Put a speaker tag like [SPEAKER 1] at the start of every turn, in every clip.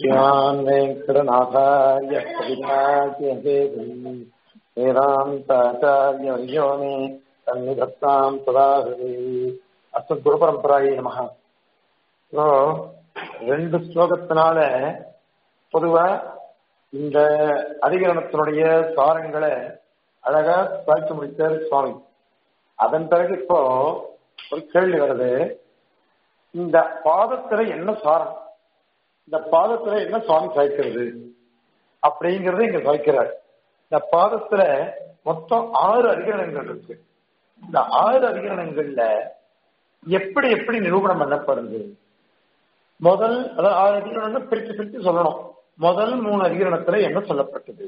[SPEAKER 1] श्रीमान् वेङ्कटनाथार्य कविराज्यवेदी वेदान्ताचार्यवर्यो मे सन्निधत्ताम् सदा हृदि அஸ்மத் குரு பரம்பராயே நமக இப்போ ரெண்டு ஸ்லோகத்தினால பொதுவா இந்த அதிகரணத்தினுடைய சாரங்களை அழகா சாய்த்து முடித்தார் சுவாமி அதன் பிறகு இப்போ ஒரு கேள்வி வருது இந்த பாதத்துல என்ன சாரம் இந்த பாதத்துல என்ன சுவாமி சாய்க்கிறது அப்படிங்கறத இங்க சாய்க்கிறார் இந்த பாதத்துல மொத்தம் ஆறு அதிகரணங்கள் இருக்கு இந்த ஆறு அதிகரணங்கள்ல எப்படி எப்படி நிரூபணம் பண்ணப்படுது முதல் அதாவது ஆறு அதிகரணங்கள் பிரித்து பிரித்து சொல்லணும் முதல் மூணு அதிகரணத்துல என்ன சொல்லப்பட்டது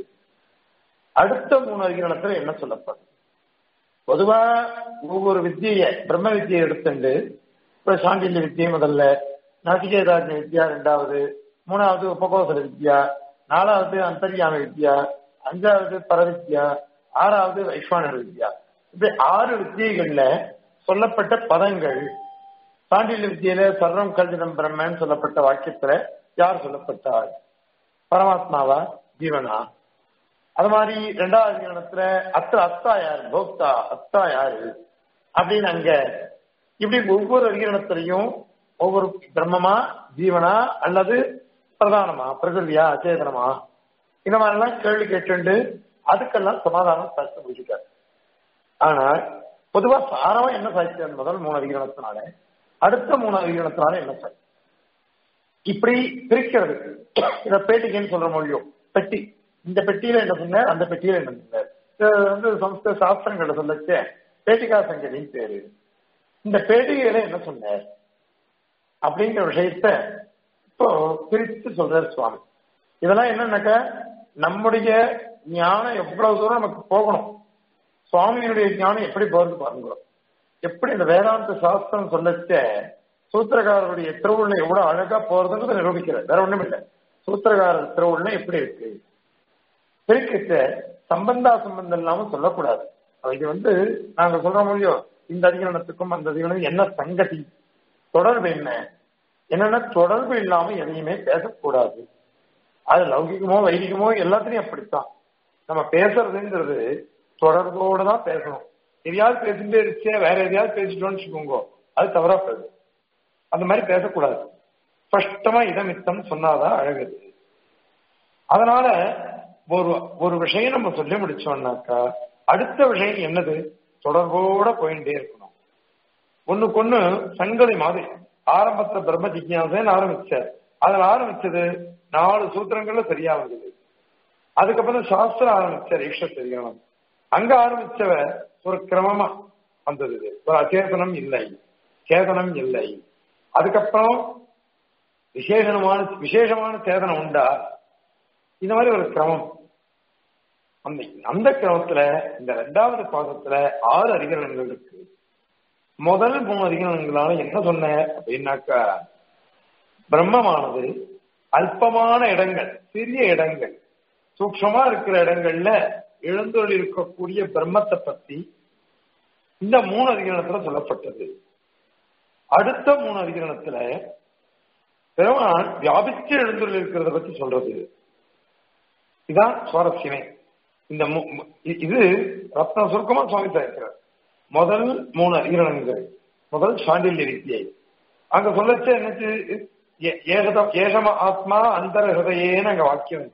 [SPEAKER 1] அடுத்த மூணு அதிகரணத்துல என்ன சொல்லப்பட்டது பொதுவா ஒவ்வொரு வித்தியை பிரம்ம வித்தியை எடுத்துண்டு இப்ப சாண்டில்ய வித்தியை முதல்ல நசிகேதாஜ வித்யா ரெண்டாவது மூணாவது உபகோசல வித்யா நாலாவது அந்தர்யாம வித்யா அஞ்சாவது பரவித்யா ஆறாவது வைஸ்வானர் வித்யா இப்படி ஆறு வித்தியைகள்ல சொல்லப்பட்ட பதங்கள் சாண்டில்ய வித்தியில சர்வம் கல்விதம் பிரம்மன் சொல்லப்பட்ட வாக்கியத்துல யார் சொல்லப்பட்டார் பரமாத்மாவா ஜீவனா அது மாதிரி ரெண்டாவது அதிகரணத்துல அத்த அத்தா யாரு போக்தா அத்தா யாரு அப்படின்னு அங்க இப்படி ஒவ்வொரு அதிகரணத்திலையும் ஒவ்வொரு பிரம்மமா ஜீவனா அல்லது பிரதானமா பிரகிருதியா அச்சேதனமா இந்த மாதிரிலாம் கேள்வி கேட்டு அதுக்கெல்லாம் சமாதானம் சாட்சி முடிச்சுட்டார் ஆனா பொதுவா சாரமா என்ன சாட்சி முதல் மூணு அதிகரணத்தினால அடுத்த மூணு அதிகரணத்தினால என்ன சாட்சி இப்படி பிரிக்கிறது இத பேட்டிகைன்னு சொல்ற மொழியும் பெட்டி இந்த பெட்டியில என்ன சொன்னார் அந்த பெட்டியில என்ன சொன்னார் வந்து சமஸ்கிருத சாஸ்திரங்களை சொல்லச்சே பேட்டிகா சங்கதின்னு பேரு இந்த பேட்டிகையில என்ன சொன்னார் அப்படிங்கிற விஷயத்த இப்போ பிரித்து சொல்றாரு சுவாமி இதெல்லாம் என்னன்னாக்கா நம்முடைய ஞானம் எவ்வளவு தூரம் நமக்கு போகணும் சுவாமியினுடைய ஞானம் எப்படி போறது பாருங்க எப்படி இந்த வேதாந்த சாஸ்திரம் சொல்லச்ச சூத்திரகாரருடைய திருவுள்ள எவ்வளவு அழகா போறதுங்கிறத நிரூபிக்கிறார் வேற ஒண்ணும் இல்லை சூத்திரகாரர் திருவுள்ள எப்படி இருக்கு பிரிக்கிட்ட சம்பந்தா சம்பந்தம் இல்லாம சொல்லக்கூடாது இது வந்து நாங்க சொல்ற முடியும் இந்த அதிகரணத்துக்கும் அந்த அதிகரணம் என்ன சங்கதி தொடர்பு என்ன என்னன்னா தொடர்பு இல்லாம எதையுமே பேசக்கூடாது அது லௌகிகமோ வைதிகமோ எல்லாத்துலயும் அப்படித்தான் நம்ம பேசுறதுங்கிறது தொடர்போடு தான் பேசணும் எதையாவது பேசிட்டே இருச்சே வேற எதையாவது பேசிட்டோம்னு வச்சுக்கோங்க அது தவறா போகுது அந்த மாதிரி பேசக்கூடாது ஸ்பஷ்டமா இதமித்தம் சொன்னாதான் அழகுது அதனால ஒரு ஒரு விஷயம் நம்ம சொல்லி முடிச்சோம்னாக்கா அடுத்த விஷயம் என்னது தொடர்போட போயிட்டே இருக்கணும் ஒண்ணுக்கு ஒண்ணு சங்கதி மாதிரி ஆரம்பத்துல பிரம்ம ஜிக்யாசன்னு ஆரம்பிச்சார் அதில் ஆரம்பிச்சது நாலு சூத்திரங்கள்ல சரியா வந்தது அதுக்கப்புறம் சாஸ்திரம் ஆரம்பிச்சார் ஈஸ்வர தெரியும் அங்க ஆரம்பிச்சவ ஒரு கிரமமா வந்தது ஒரு அச்சேதனம் இல்லை சேதனம் இல்லை அதுக்கப்புறம் விசேஷமான விசேஷமான சேதனம் உண்டா இந்த மாதிரி ஒரு கிரமம் அந்த அந்த கிரமத்துல இந்த ரெண்டாவது பாதத்துல ஆறு அதிகரணங்கள் இருக்கு முதல் மூணு அதிகரணங்களால என்ன சொன்ன அப்படின்னாக்கா பிரம்மமானது அல்பமான இடங்கள் சிறிய இடங்கள் சூக்ஷமா இருக்கிற இடங்கள்ல எழுந்தொழி இருக்கக்கூடிய பிரம்மத்தை பத்தி இந்த மூணு அதிகரணத்துல சொல்லப்பட்டது அடுத்த மூணு அதிகரணத்துல பெருமான் வியாபிச்சு எழுந்தொழி இருக்கிறத பத்தி சொல்றது இதான் சுவாரஸ்யமே இந்த இது ரத்ன சுருக்கமா சுவாமி சாய்க்கிறார் முதல் மூணு அதிகரணங்கள் முதல் சாண்டில்ய வித்தியை அங்க சொல்லச்ச என்னச்சு ஏகதம் ஏகம ஆத்மா அந்தர ஹிருதயேன்னு அங்க வாக்கியம்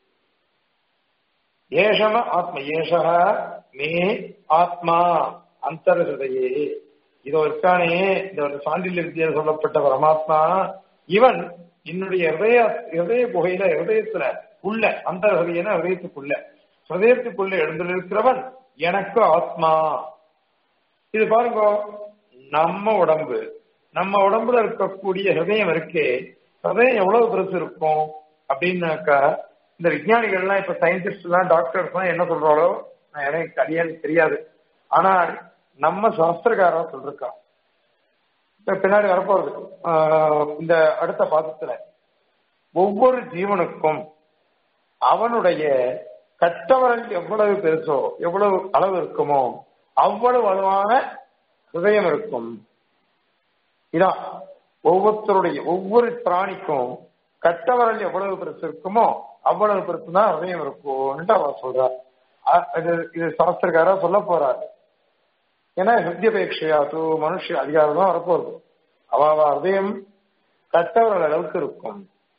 [SPEAKER 1] ஏஷம ஆத்ம ஏஷ மே ஆத்மா அந்தர ஹிருதயே இதோ இருக்கானே இந்த ஒரு சாண்டில்ய வித்தியில் சொல்லப்பட்ட பரமாத்மா இவன் என்னுடைய ஹிருதய ஹிருதய குகையில ஹிருதயத்துல உள்ள அந்த ஹிருதயன ஹிருதயத்துக்குள்ள ஹிருதயத்துக்குள்ள எழுந்திருக்கிறவன் எனக்கு ஆத்மா இது பாருங்க நம்ம உடம்பு நம்ம உடம்புல இருக்கக்கூடிய ஹிருதயம் இருக்கே ஹிருதயம் எவ்வளவு பெருசு இருக்கும் அப்படின்னாக்கா இந்த விஞ்ஞானிகள்லாம் இப்ப சயின்டிஸ்ட் எல்லாம் டாக்டர்ஸ் எல்லாம் என்ன சொல்றாளோ எனக்கு அடியான்னு தெரியாது ஆனா நம்ம சாஸ்திரக்காரா சொல்லிருக்கான் இப்ப பின்னாடி வரப்போறது இந்த அடுத்த பாதத்துல ஒவ்வொரு ஜீவனுக்கும் அவனுடைய கட்டவரல் எவ்வளவு பெருசோ எவ்வளவு அளவு இருக்குமோ அவ்வளவு அளவான ஹிருதயம் இருக்கும் இதான் ஒவ்வொருத்தருடைய ஒவ்வொரு பிராணிக்கும் கட்டவரல் எவ்வளவு பெருசு இருக்குமோ அவ்வளவு பெருசு தான் ஹதயம் இருக்கும்னு அவ சொல்றா அ- இது இது சாஸ்திரக்காரா சொல்ல போறாரு ஏன்னா ஹிருத்யபேட்சையா தூ மனுஷ அதிகாரம் தான் வரப்போகுது அவாவா ஹதயம் கட்டவரல் அளவுக்கு இருக்கும்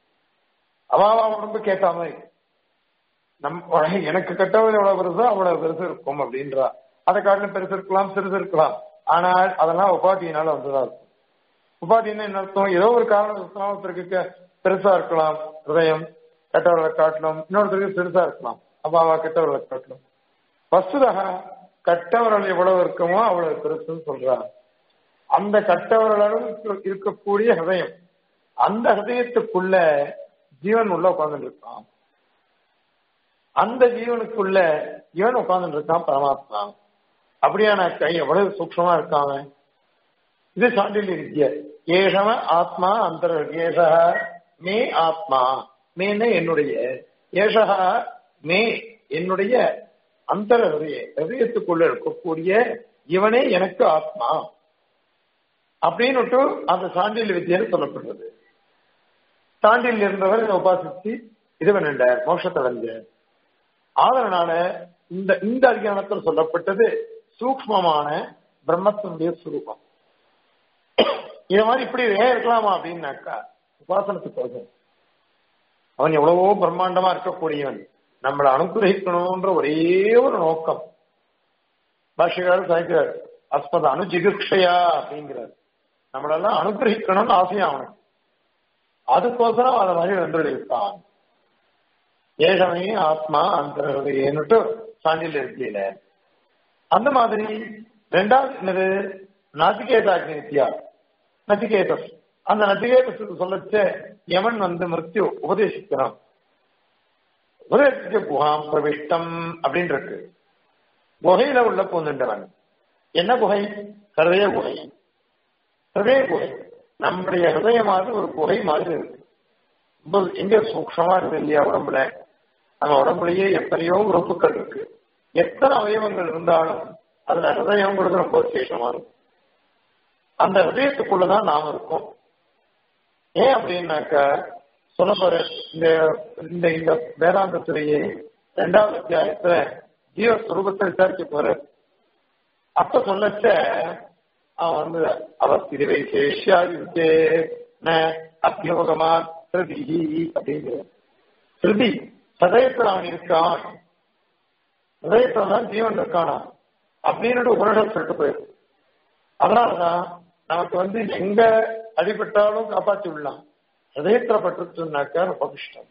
[SPEAKER 1] அவாவா உடம்பு கேட்ட மாதிரி நம் எனக்கு கட்டவரல் எவ்வளவு பெருசோ அவ்வளவு பெருசு இருக்கும் அப்படின்றா அதை காட்டிலும் பெருசு இருக்கலாம் சிறுசு இருக்கலாம் ஆனால் அதெல்லாம் உபாதியினால வந்ததா இருக்கும் உபாதின்னா என்ன அர்த்தம் ஏதோ ஒரு காரணம் ஒருத்தருக்கு பெருசா இருக்கலாம் ஹிருதயம் கெட்டவர்களை காட்டணும் இன்னொருத்தருக்கு பெருசா இருக்கலாம் அப்பாவா கெட்டவர்களை காட்டணும் வசுதக கட்டவர்கள் எவ்வளவு இருக்குமோ அவ்வளவு பெருசுன்னு சொல்றாங்க அந்த கட்டவர்களும் இருக்கக்கூடிய ஹிருதயம் அந்த ஹிருதயத்துக்குள்ள ஜீவன் உள்ள உட்கார்ந்துட்டு இருக்கான் அந்த ஜீவனுக்குள்ள இவன் உட்கார்ந்துட்டு இருக்கான் பரமாத்மா அப்படியான கை எவ்வளவு சூக்ஷமா இருக்கான் இது சாண்டில்ய வித்ய ஏஷவ ஆத்மா அந்தர ஏஷா மே ஆத்மா மேன்னு என்னுடைய ஏஷா மே என்னுடைய அந்தர ஹிருதய ஹிருதயத்துக்குள்ள இருக்கக்கூடிய இவனே எனக்கு ஆத்மா அப்படின்னு அந்த சாண்டில்ய வித்தியன்னு சொல்லப்படுறது சாண்டில் இருந்தவர் இதை உபாசிச்சு இது பண்ணிண்ட மோட்சத்தை அடைஞ்ச அதனால இந்த இந்த அதிகாரத்தில் சொல்லப்பட்டது சூக்மமான பிரம்மத்தினுடைய சுரூபம் இது மாதிரி இப்படி ஏன் இருக்கலாமா அப்படின்னாக்கா உபாசனத்துக்கு அவன் எவ்வளவோ பிரம்மாண்டமா இருக்கக்கூடியவன் நம்மளை அனுகிரகிக்கணும்ன்ற ஒரே ஒரு நோக்கம் பாஷகாரர் சாய்க்கிறார் அஸ்மத அனுஜிகிருஷையா அப்படிங்கிறார் நம்மளெல்லாம் அனுகிரகிக்கணும்னு ஆசையா அவனுக்கு அதுக்கோசரம் அதை மாதிரி வந்துருக்கான் ஏகமே ஆத்மா அந்த ஏன்னுட்டு சாண்டில் இருக்கையில அந்த மாதிரி ரெண்டாவது என்னது நச்சிகேதாக்னி வித்யா நச்சிகேதஸ் அந்த நச்சிகேதஸுக்கு சொல்லச்ச யமன் வந்து மிருத்யு உபதேசிக்கிறான் உபதேசிக்க குஹாம் பிரவிஷ்டம் அப்படின்னு இருக்கு குகையில உள்ள பூந்துண்டவன் என்ன குகை ஹிருதய குகை ஹிருதய குகை நம்முடைய ஹிருதயமாவது ஒரு குகை மாதிரி இருக்கு ரொம்ப எங்க சூக்ஷமா இருக்கு இல்லையா உடம்புல நம்ம உடம்புலயே எத்தனையோ உறுப்புகள் இருக்கு எத்தனை அவயவங்கள் இருந்தாலும் அதுல ஹிருதயங்கிறது ரொம்ப விசேஷமா இருக்கும் அந்த ஹிருதயத்துக்குள்ளதான் நாம இருக்கோம் ஏன் அப்படின்னாக்க சொல்ல போற இந்த இந்த இந்த வேதாந்தத்திலேயே இரண்டாவது அத்தியாயத்துல ஜீவ சுரூபத்தை விசாரிக்க போற அப்ப சொல்லச்ச அவன் வந்து அவஸ்திரிவை சேஷியாதித்தே அத்தியோகமா திருதி அப்படிங்கிற திருதி சதயத்தில் அவன் இருக்கான் ஹதயத்துல தான் ஜீவன் இருக்கானா அப்படின்னு உபனிடம் சொல்லிட்டு போயிருக்கு அதனாலதான் நமக்கு வந்து எங்க அடிபட்டாலும் காப்பாற்றி விடலாம் ஹதயத்துல பட்டுச்சுனாக்கா ரொம்ப கஷ்டம்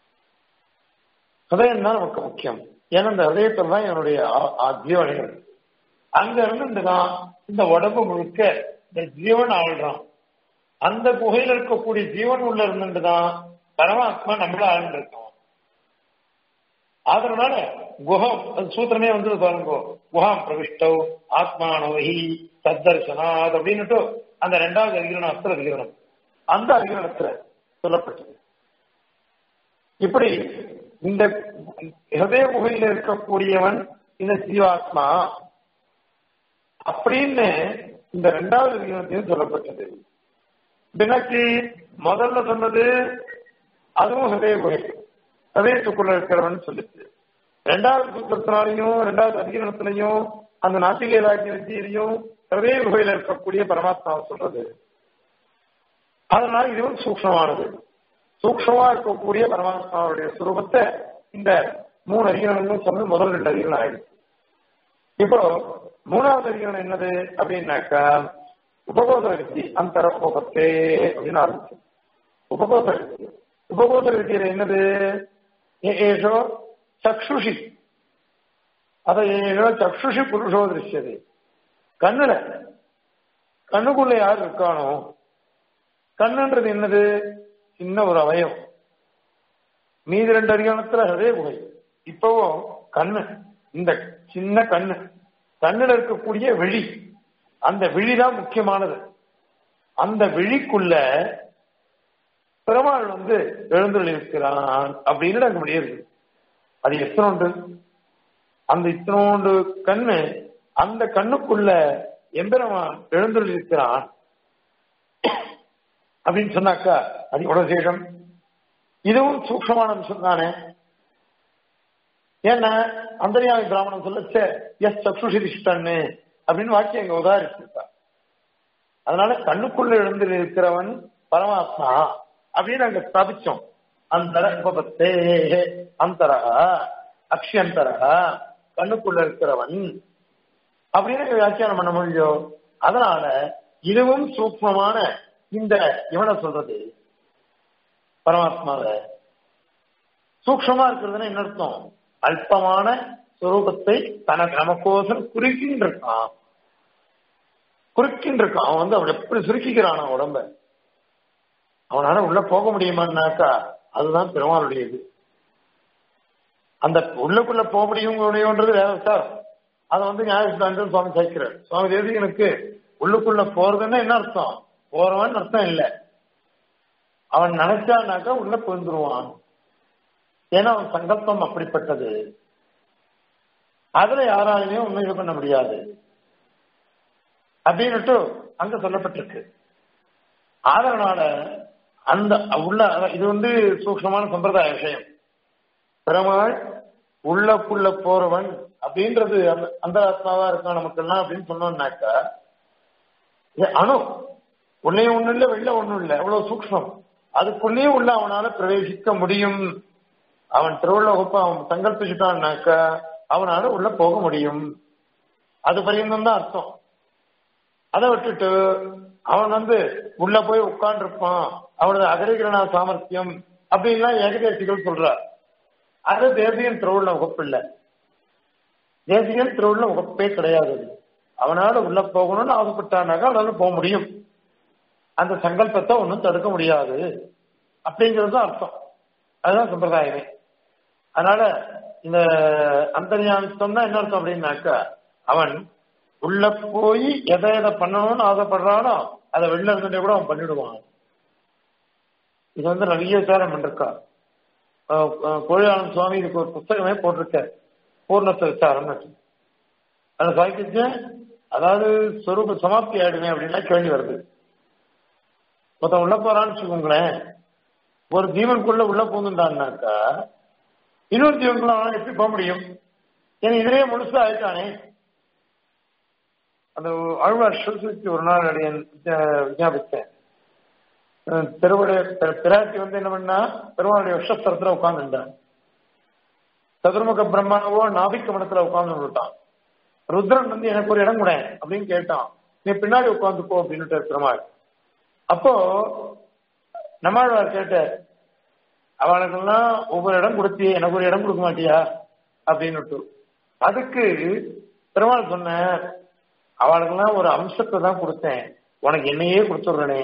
[SPEAKER 1] ஹதயம் தான் நமக்கு முக்கியம் ஏன்னா இந்த ஹதயத்துல தான் என்னுடைய ஜீவனைகள் அங்க இருந்துதான் இந்த உடம்பு முழுக்க இந்த ஜீவன் ஆள்றான் அந்த குகையில இருக்கக்கூடிய ஜீவன் உள்ள இருந்துதான் பரமாத்மா நம்மள ஆழ்ந்து இருக்கோம் அதனால குஹம் அது சூத்திரமே வந்து பாருங்க குஹாம் பிரவிஷ்டவ் ஆத்மானவஹி தத்தர்சனாத் அப்படின்னுட்டு அந்த ரெண்டாவது அதிகரணம் அஸ்திர அதிகரணம் அந்த அதிகரணத்துல சொல்லப்பட்டது இப்படி இந்த ஹதய குகையில இருக்கக்கூடியவன் இந்த ஜீவாத்மா அப்படின்னு இந்த ரெண்டாவது அதிகரணத்தையும் சொல்லப்பட்டது பினக்கு முதல்ல சொன்னது அதுவும் ஹதய குகை ஹதயத்துக்குள்ள இருக்கிறவன் சொல்லுச்சு ரெண்டாவது சூத்திரத்தினாலையும் ரெண்டாவது அதிகரணத்திலையும் அந்த நாட்டிகை ராஜ்யத்திலையும் ஹதய குகையில இருக்கக்கூடிய பரமாத்மாவை சொல்றது அதனால இதுவும் சூக்ஷமானது சூக்ஷமா இருக்கக்கூடிய பரமாத்மாவுடைய சுரூபத்தை இந்த மூணு அதிகரணங்களும் சொன்ன முதல் ரெண்டு அதிகரணம் ஆயிடுச்சு இப்போ மூணாவது அதிகரணம் என்னது அப்படின்னாக்கா உபபோத வித்தி அந்த உபபத்தே அப்படின்னு ஆரம்பிச்சு உபபோத வித்தி உபபோத வித்தியில என்னது ஏஷோ சக்ஷுஷி அத ஏஷோ சக்ஷுஷி புருஷோ திருஷ்யது கண்ணுல கண்ணுக்குள்ள யார் இருக்கானோ கண்ணுன்றது என்னது சின்ன ஒரு அவயம் மீதி ரெண்டு அதிகாரத்துல அதே குகை இப்பவோ கண்ணு இந்த சின்ன கண்ணு கண்ணுல இருக்கக்கூடிய விழி அந்த விழிதான் முக்கியமானது அந்த விழிக்குள்ள பெருமாள் வந்து எழுந்துள்ள இருக்கிறான் அப்படின்னு அங்க முடியாது அது எத்தனோண்டு அந்த இத்தனோண்டு கண்ணு அந்த கண்ணுக்குள்ள எம்பெருமான் எழுந்துள்ள இருக்கிறான் அப்படின்னு சொன்னாக்கா அது எவ்வளவு விசேஷம் இதுவும் சூக்ஷமான அம்சம் தானே ஏன்னா அந்தரியாமி பிராமணன் சொல்லச்சே எஸ் சக்ஷுஷிதிஷ்டன்னு அப்படின்னு வாக்கியம் இங்க உதாரிச்சிருக்கா அதனால கண்ணுக்குள்ள எழுந்து இருக்கிறவன் பரமாத்மா அப்படின்னு அங்க ஸ்தாபிச்சோம் அந்தர உபபத்தே அந்தரா அக்ஷந்தரா கண்ணுக்குள்ள இருக்கிறவன் அப்படின்னு வியாக்கியானம் பண்ண முடியும் அதனால இதுவும் சூக்மமான இந்த இவனை சொல்றது பரமாத்மாவை சூக்ஷமா இருக்கிறதுன்னா என்ன அர்த்தம் அல்பமான சுரூபத்தை தனக்கு நமக்கோசரம் குறுக்கின்னு இருக்கான் குறுக்கின்னு இருக்கான் அவன் வந்து அவன் எப்படி சுருக்கிக்கிறான் அவன் உடம்ப அவனால உள்ள போக முடியுமான்னாக்கா அதுதான் பெருமாளுடைய இது அந்த உள்ளுக்குள்ள போக முடியும்ன்றது வேற சார் அதை வந்து நியாயசித்தாந்தம் சுவாமி சேர்க்கிறார் சுவாமி தேசிகனுக்கு உள்ளுக்குள்ள போறதுன்னா என்ன அர்த்தம் போறவன் அர்த்தம் இல்லை அவன் நினைச்சானாக்கா உள்ள புரிந்துருவான் ஏன்னா அவன் சங்கல்பம் அப்படிப்பட்டது அதுல யாராலையும் ஒன்றும் இது பண்ண முடியாது அப்படின்னுட்டு அங்க சொல்லப்பட்டிருக்கு அதனால அந்த உள்ள இது வந்து சூக்ஷமான சம்பிரதாய விஷயம் பெருமாள் உள்ளக்குள்ள போறவன் அப்படின்றது அந்த அந்த ஆத்மாவா இருக்கான் நமக்கெல்லாம் அப்படின்னு சொன்னோம்னாக்கா அணு உள்ளே ஒண்ணு இல்ல வெளில ஒண்ணும் இல்ல அவ்வளவு சூக்ஷம் அதுக்குள்ளேயும் உள்ள அவனால பிரவேசிக்க முடியும் அவன் திருவுள்ள வகுப்பு அவன் சங்கல்பிச்சுட்டான்னாக்கா அவனால உள்ள போக முடியும் அது பரியந்தம் தான் அர்த்தம் அதை விட்டுட்டு அவன் வந்து உள்ள போய் உட்கார்ந்துருப்பான் அவனது அகரிகரணா சாமர்த்தியம் அப்படின்லாம் ஏகதேசிகள் சொல்றார் அது தேசியன் திருவுள்ள வகுப்பு இல்லை தேசியன் திருவுள்ள வகுப்பே கிடையாது அவனால உள்ள போகணும்னு ஆசைப்பட்டானாக்கா அவனால போக முடியும் அந்த சங்கல்பத்தை ஒன்றும் தடுக்க முடியாது அப்படிங்கிறது தான் அர்த்தம் அதுதான் சம்பிரதாயமே அதனால இந்த அந்தர்யாமித்தம்னா என்ன அர்த்தம் அப்படின்னாக்கா அவன் உள்ள போய் எதை எதை பண்ணணும்னு ஆசைப்படுறானோ அதை வெளில இருந்துட்டே கூட அவன் பண்ணிடுவான் இது வந்து நிறைய விசாரம் பண்ணிருக்கா கோழியாளன் சுவாமி இதுக்கு ஒரு புத்தகமே போட்டிருக்க பூர்ணத்தை விசாரம் அதை சாய்க்கிச்சு அதாவது சொரூப சமாப்தி ஆயிடுமே அப்படின்னா கேள்வி வருது மொத்தம் உள்ள போறான்னு வச்சுக்கோங்களேன் ஒரு ஜீவனுக்குள்ள உள்ள போகுதுண்டான்னாக்கா இன்னொரு ஜீவனுக்குள்ள அவனால எப்படி போக முடியும் ஏன்னா இதுலயே முழுசா ஆயிட்டானே அந்த ஆழ்வார் சுசுக்கு ஒரு நாள் அடைய விஞ்ஞாபித்தேன் திருவுடைய பிராட்டி வந்து என்ன பண்ணா பெருமாளுடைய விஷஸ்தரத்துல உட்கார்ந்துட்டான் சதுர்முக பிரம்மாவோ நாபிக்க மனத்துல உட்கார்ந்து விட்டான் ருத்ரன் வந்து எனக்கு ஒரு இடம் கூட அப்படின்னு கேட்டான் நீ பின்னாடி உட்காந்துக்கோ அப்படின்னு பெருமாள் அப்போ நம்மாழ்வார் கேட்ட அவளுக்கெல்லாம் ஒவ்வொரு இடம் கொடுத்தி எனக்கு ஒரு இடம் கொடுக்க மாட்டியா அப்படின்னு அதுக்கு பெருமாள் சொன்ன அவளுக்கெல்லாம் ஒரு அம்சத்தை தான் கொடுத்தேன் உனக்கு என்னையே கொடுத்துடுறனே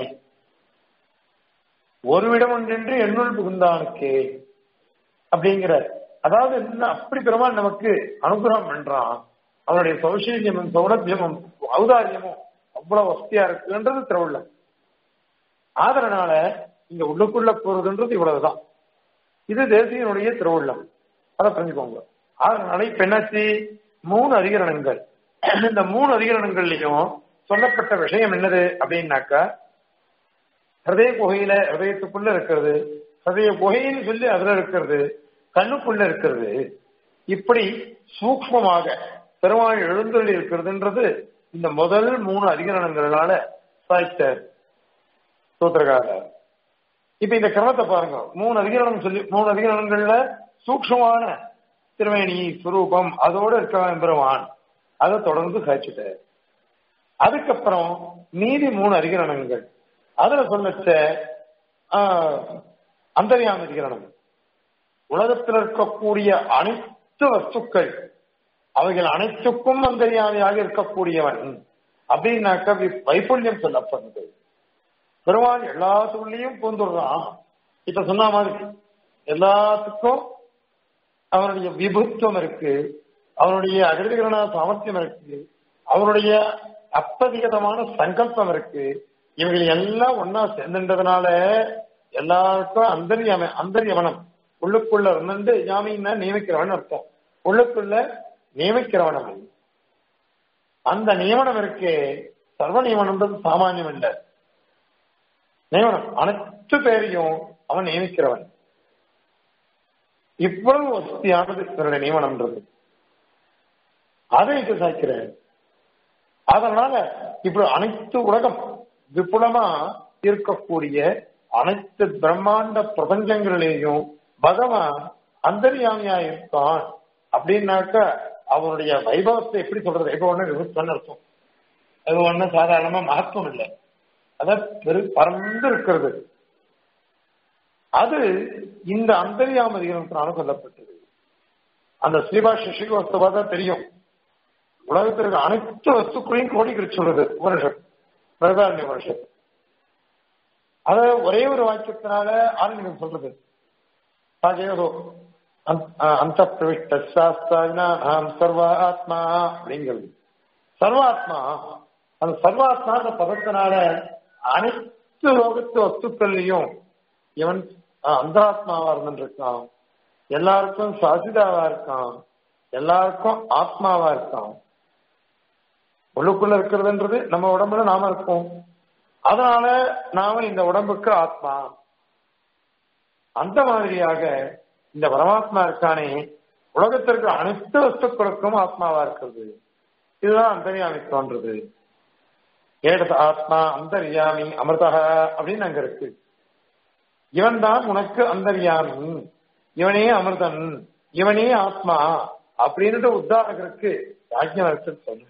[SPEAKER 1] ஒரு விடம் ஒன்றென்று என்னுள் புகுந்தானுக்கு அப்படிங்கிற அதாவது என்ன அப்படி பெருமாள் நமக்கு அனுகிரகம் பண்றான் அவனுடைய சௌசீல்யமும் சௌலபியமும் ஔதாரியமும் அவ்வளவு வசதியா இருக்குன்றது திருவிழம் ஆதரனால இங்க உள்ளுக்குள்ள போறதுன்றது இவ்வளவுதான் இது தேசியனுடைய திருவுள்ளம் அதை புரிஞ்சுக்கோங்க அதனால இப்ப என்னாச்சு மூணு அதிகரணங்கள் இந்த மூணு அதிகரணங்கள்லயும் சொல்லப்பட்ட விஷயம் என்னது அப்படின்னாக்கா ஹிருதய குகையில ஹிருதயத்துக்குள்ள இருக்கிறது ஹிருதய குகைன்னு சொல்லி அதுல இருக்கிறது கண்ணுக்குள்ள இருக்கிறது இப்படி சூக்மமாக பெருமாள் எழுந்தொள்ளி இருக்கிறதுன்றது இந்த முதல் மூணு அதிகரணங்களால சாய்த்தார் சூத்திரகாரர் இப்ப இந்த கிரமத்தை பாருங்க மூணு அதிகரணம் சொல்லி மூணு அதிகரணங்கள்ல சூக்ஷமான திருவேணி சுரூபம் அதோட இருக்க பெருமான் அதை தொடர்ந்து சாய்ச்சிட்டார் அதுக்கப்புறம் மீதி மூணு அதிகரணங்கள் அதுல சொல்லச்ச அந்தரியாம அதிகரணம் உலகத்தில் இருக்கக்கூடிய அனைத்து வஸ்துக்கள் அவைகள் அனைத்துக்கும் அந்தரியாமையாக இருக்கக்கூடியவன் அப்படின்னாக்க வைஃபல்யம் சொல்லப்படுது பெருமாள் எல்லாத்துக்குள்ளேயும் பூந்துடுறான் இப்ப சொன்ன மாதிரி எல்லாத்துக்கும் அவனுடைய விபுத்துவம் இருக்கு அவனுடைய அகிருதிகரண சாமர்த்தியம் இருக்கு அவனுடைய அப்பதிகதமான சங்கல்பம் இருக்கு இவைகள் எல்லாம் ஒன்னா சேர்ந்துன்றதுனால எல்லாருக்கும் அந்தரியம அந்தரியமனம் உள்ளுக்குள்ள இருந்து யாமின்னா நியமிக்கிறவன் அர்த்தம் உள்ளுக்குள்ள நியமிக்கிறவன் அவன் அந்த நியமனம் இருக்கு சர்வ நியமனம்ன்றது சாமானியம் இல்லை நியமனம் அனைத்து பேரையும் அவன் நியமிக்கிறவன் இவ்வளவு வசதியானது இவருடைய நியமனம்ன்றது அதை இது சாய்க்கிறேன் அதனால இப்படி அனைத்து உலகம் விபுலமா இருக்கக்கூடிய அனைத்து பிரம்மாண்ட பிரபஞ்சங்களிலேயும் பகவான் அந்தர்யாமியா இருக்கான் அப்படின்னாக்க அவனுடைய வைபவத்தை எப்படி சொல்றது இப்ப ஒண்ணு விபத்துன்னு அர்த்தம் அது ஒண்ணு சாதாரணமா மகத்துவம் இல்லை அதான் பெரு பறந்து இருக்கிறது அது இந்த அந்தர்யாம அதிகாரத்தினால சொல்லப்பட்டது அந்த ஸ்ரீபாஷ ஸ்ரீவஸ்து பார்த்தா தெரியும் உலகத்திற்கு அனைத்து வஸ்துக்களையும் கோடிக்கிட்டு சொல்றது வருஷம் பிரதாரண்ய வருஷம் அத ஒரே ஒரு வாக்கியத்தினால ஆரம்பிக்க சொல்றது சாஜேதோ அந்த பிரவிஷ்ட சாஸ்திரா நாம் சர்வ ஆத்மா அப்படிங்கிறது சர்வாத்மா அந்த சர்வாத்மா அந்த பதத்தினால அனைத்து லோகத்து வஸ்துக்கள்லையும் இவன் அந்தராத்மாவா இருந்துருக்கான் எல்லாருக்கும் சாசிதாவா இருக்கான் எல்லாருக்கும் ஆத்மாவா இருக்கான் உள்ளுக்குள்ள இருக்கிறதுன்றது நம்ம உடம்புல நாம இருக்கோம் அதனால நாம இந்த உடம்புக்கு ஆத்மா அந்த மாதிரியாக இந்த பரமாத்மா இருக்கானே உலகத்திற்கு அனைத்து வஸ்துக்களுக்கும் ஆத்மாவா இருக்கிறது இதுதான் அந்தரியாமி தோன்றது ஏடத ஆத்மா அந்தர்யாமி அமிர்தக அப்படின்னு அங்க இருக்கு இவன் தான் உனக்கு அந்தர்யாமி இவனே அமிர்தன் இவனே ஆத்மா அப்படின்ட்டு உத்தாரகருக்கு யாஜ்யம் சொல்ற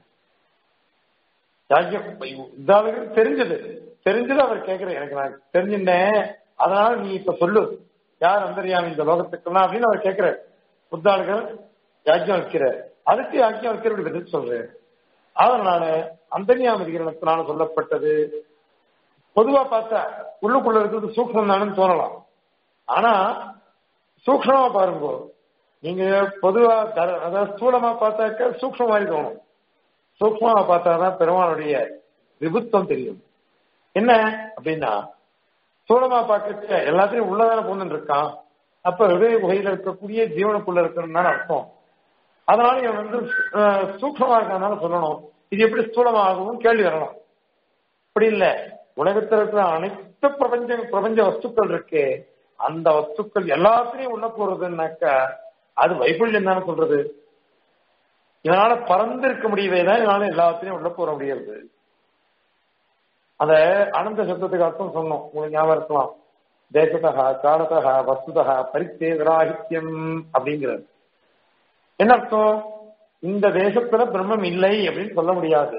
[SPEAKER 1] யாஜ்யம் உத்தாரகருக்கு தெரிஞ்சது தெரிஞ்சது அவர் கேட்கிற எனக்கு நான் தெரிஞ்சுட்டேன் அதனால நீ இப்ப சொல்லு யார் அந்தர்யாமி இந்த லோகத்துக்குலாம் அப்படின்னு அவர் கேட்கிற உத்தாரகர் யாஜ்யம் வைக்கிறார் அதுக்கு யாஜ்யம் வைக்கிற பதில் சொல்றேன் அதனால அந்தர்யாமதிகரணத்தினால சொல்லப்பட்டது பொதுவா பார்த்தா உள்ளுக்குள்ள இருக்கிறது சூக்ஷம் தானு தோணலாம் ஆனா சூக்ஷமா பாருங்க நீங்க பொதுவா அதாவது ஸ்தூலமா பார்த்தாக்க சூக்ஷம் மாதிரி தோணும் சூக்ஷமா பார்த்தாதான் பெருமானுடைய விபுத்தம் தெரியும் என்ன அப்படின்னா ஸ்தூலமா பார்க்க எல்லாத்தையும் உள்ளதான பொண்ணு இருக்கான் அப்ப ஹிருதய குகையில இருக்கக்கூடிய ஜீவனுக்குள்ள இருக்கணும்னு அர்த்தம் அதனால இவன் வந்து சூக்ஷமா இருக்கனால சொல்லணும் இது எப்படி ஸ்தூலமாகவும் கேள்வி வரலாம் அப்படி இல்ல உலகத்தில் இருக்கிற அனைத்து பிரபஞ்ச பிரபஞ்ச வஸ்துக்கள் இருக்கு அந்த வஸ்துக்கள் எல்லாத்திலையும் உள்ள போறதுன்னாக்கா அது வைபல்யம் தானே சொல்றது இதனால பறந்து இருக்க முடியவே தான் இதனால எல்லாத்திலையும் உள்ள போற முடியாது அத அனந்த சப்தத்துக்கு அர்த்தம் சொன்னோம் உங்களுக்கு ஞாபகம் இருக்கலாம் தேசத்தகா காலத்தகா வஸ்துதகா பரித்தேதராகித்யம் அப்படிங்கிறது என்ன அர்த்தம் இந்த தேசத்துல பிரம்மம் இல்லை அப்படின்னு சொல்ல முடியாது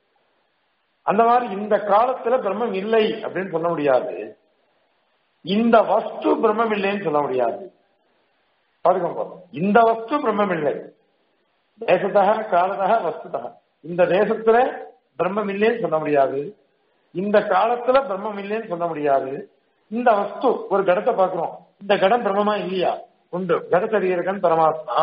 [SPEAKER 1] அந்த மாதிரி இந்த காலத்துல பிரம்மம் இல்லை அப்படின்னு சொல்ல முடியாது இந்த வஸ்து பிரம்மம் இல்லைன்னு சொல்ல முடியாது பாருங்க இந்த வஸ்து பிரம்மம் இல்லை தேசத்தக காலத்தக வஸ்துதக இந்த தேசத்துல பிரம்மம் இல்லைன்னு சொல்ல முடியாது இந்த காலத்துல பிரம்மம் இல்லைன்னு சொல்ல முடியாது இந்த வஸ்து ஒரு கடத்தை பாக்குறோம் இந்த கடம் பிரம்மமா இல்லையா உண்டு கடத்தடியிருக்கன் பரமாத்மா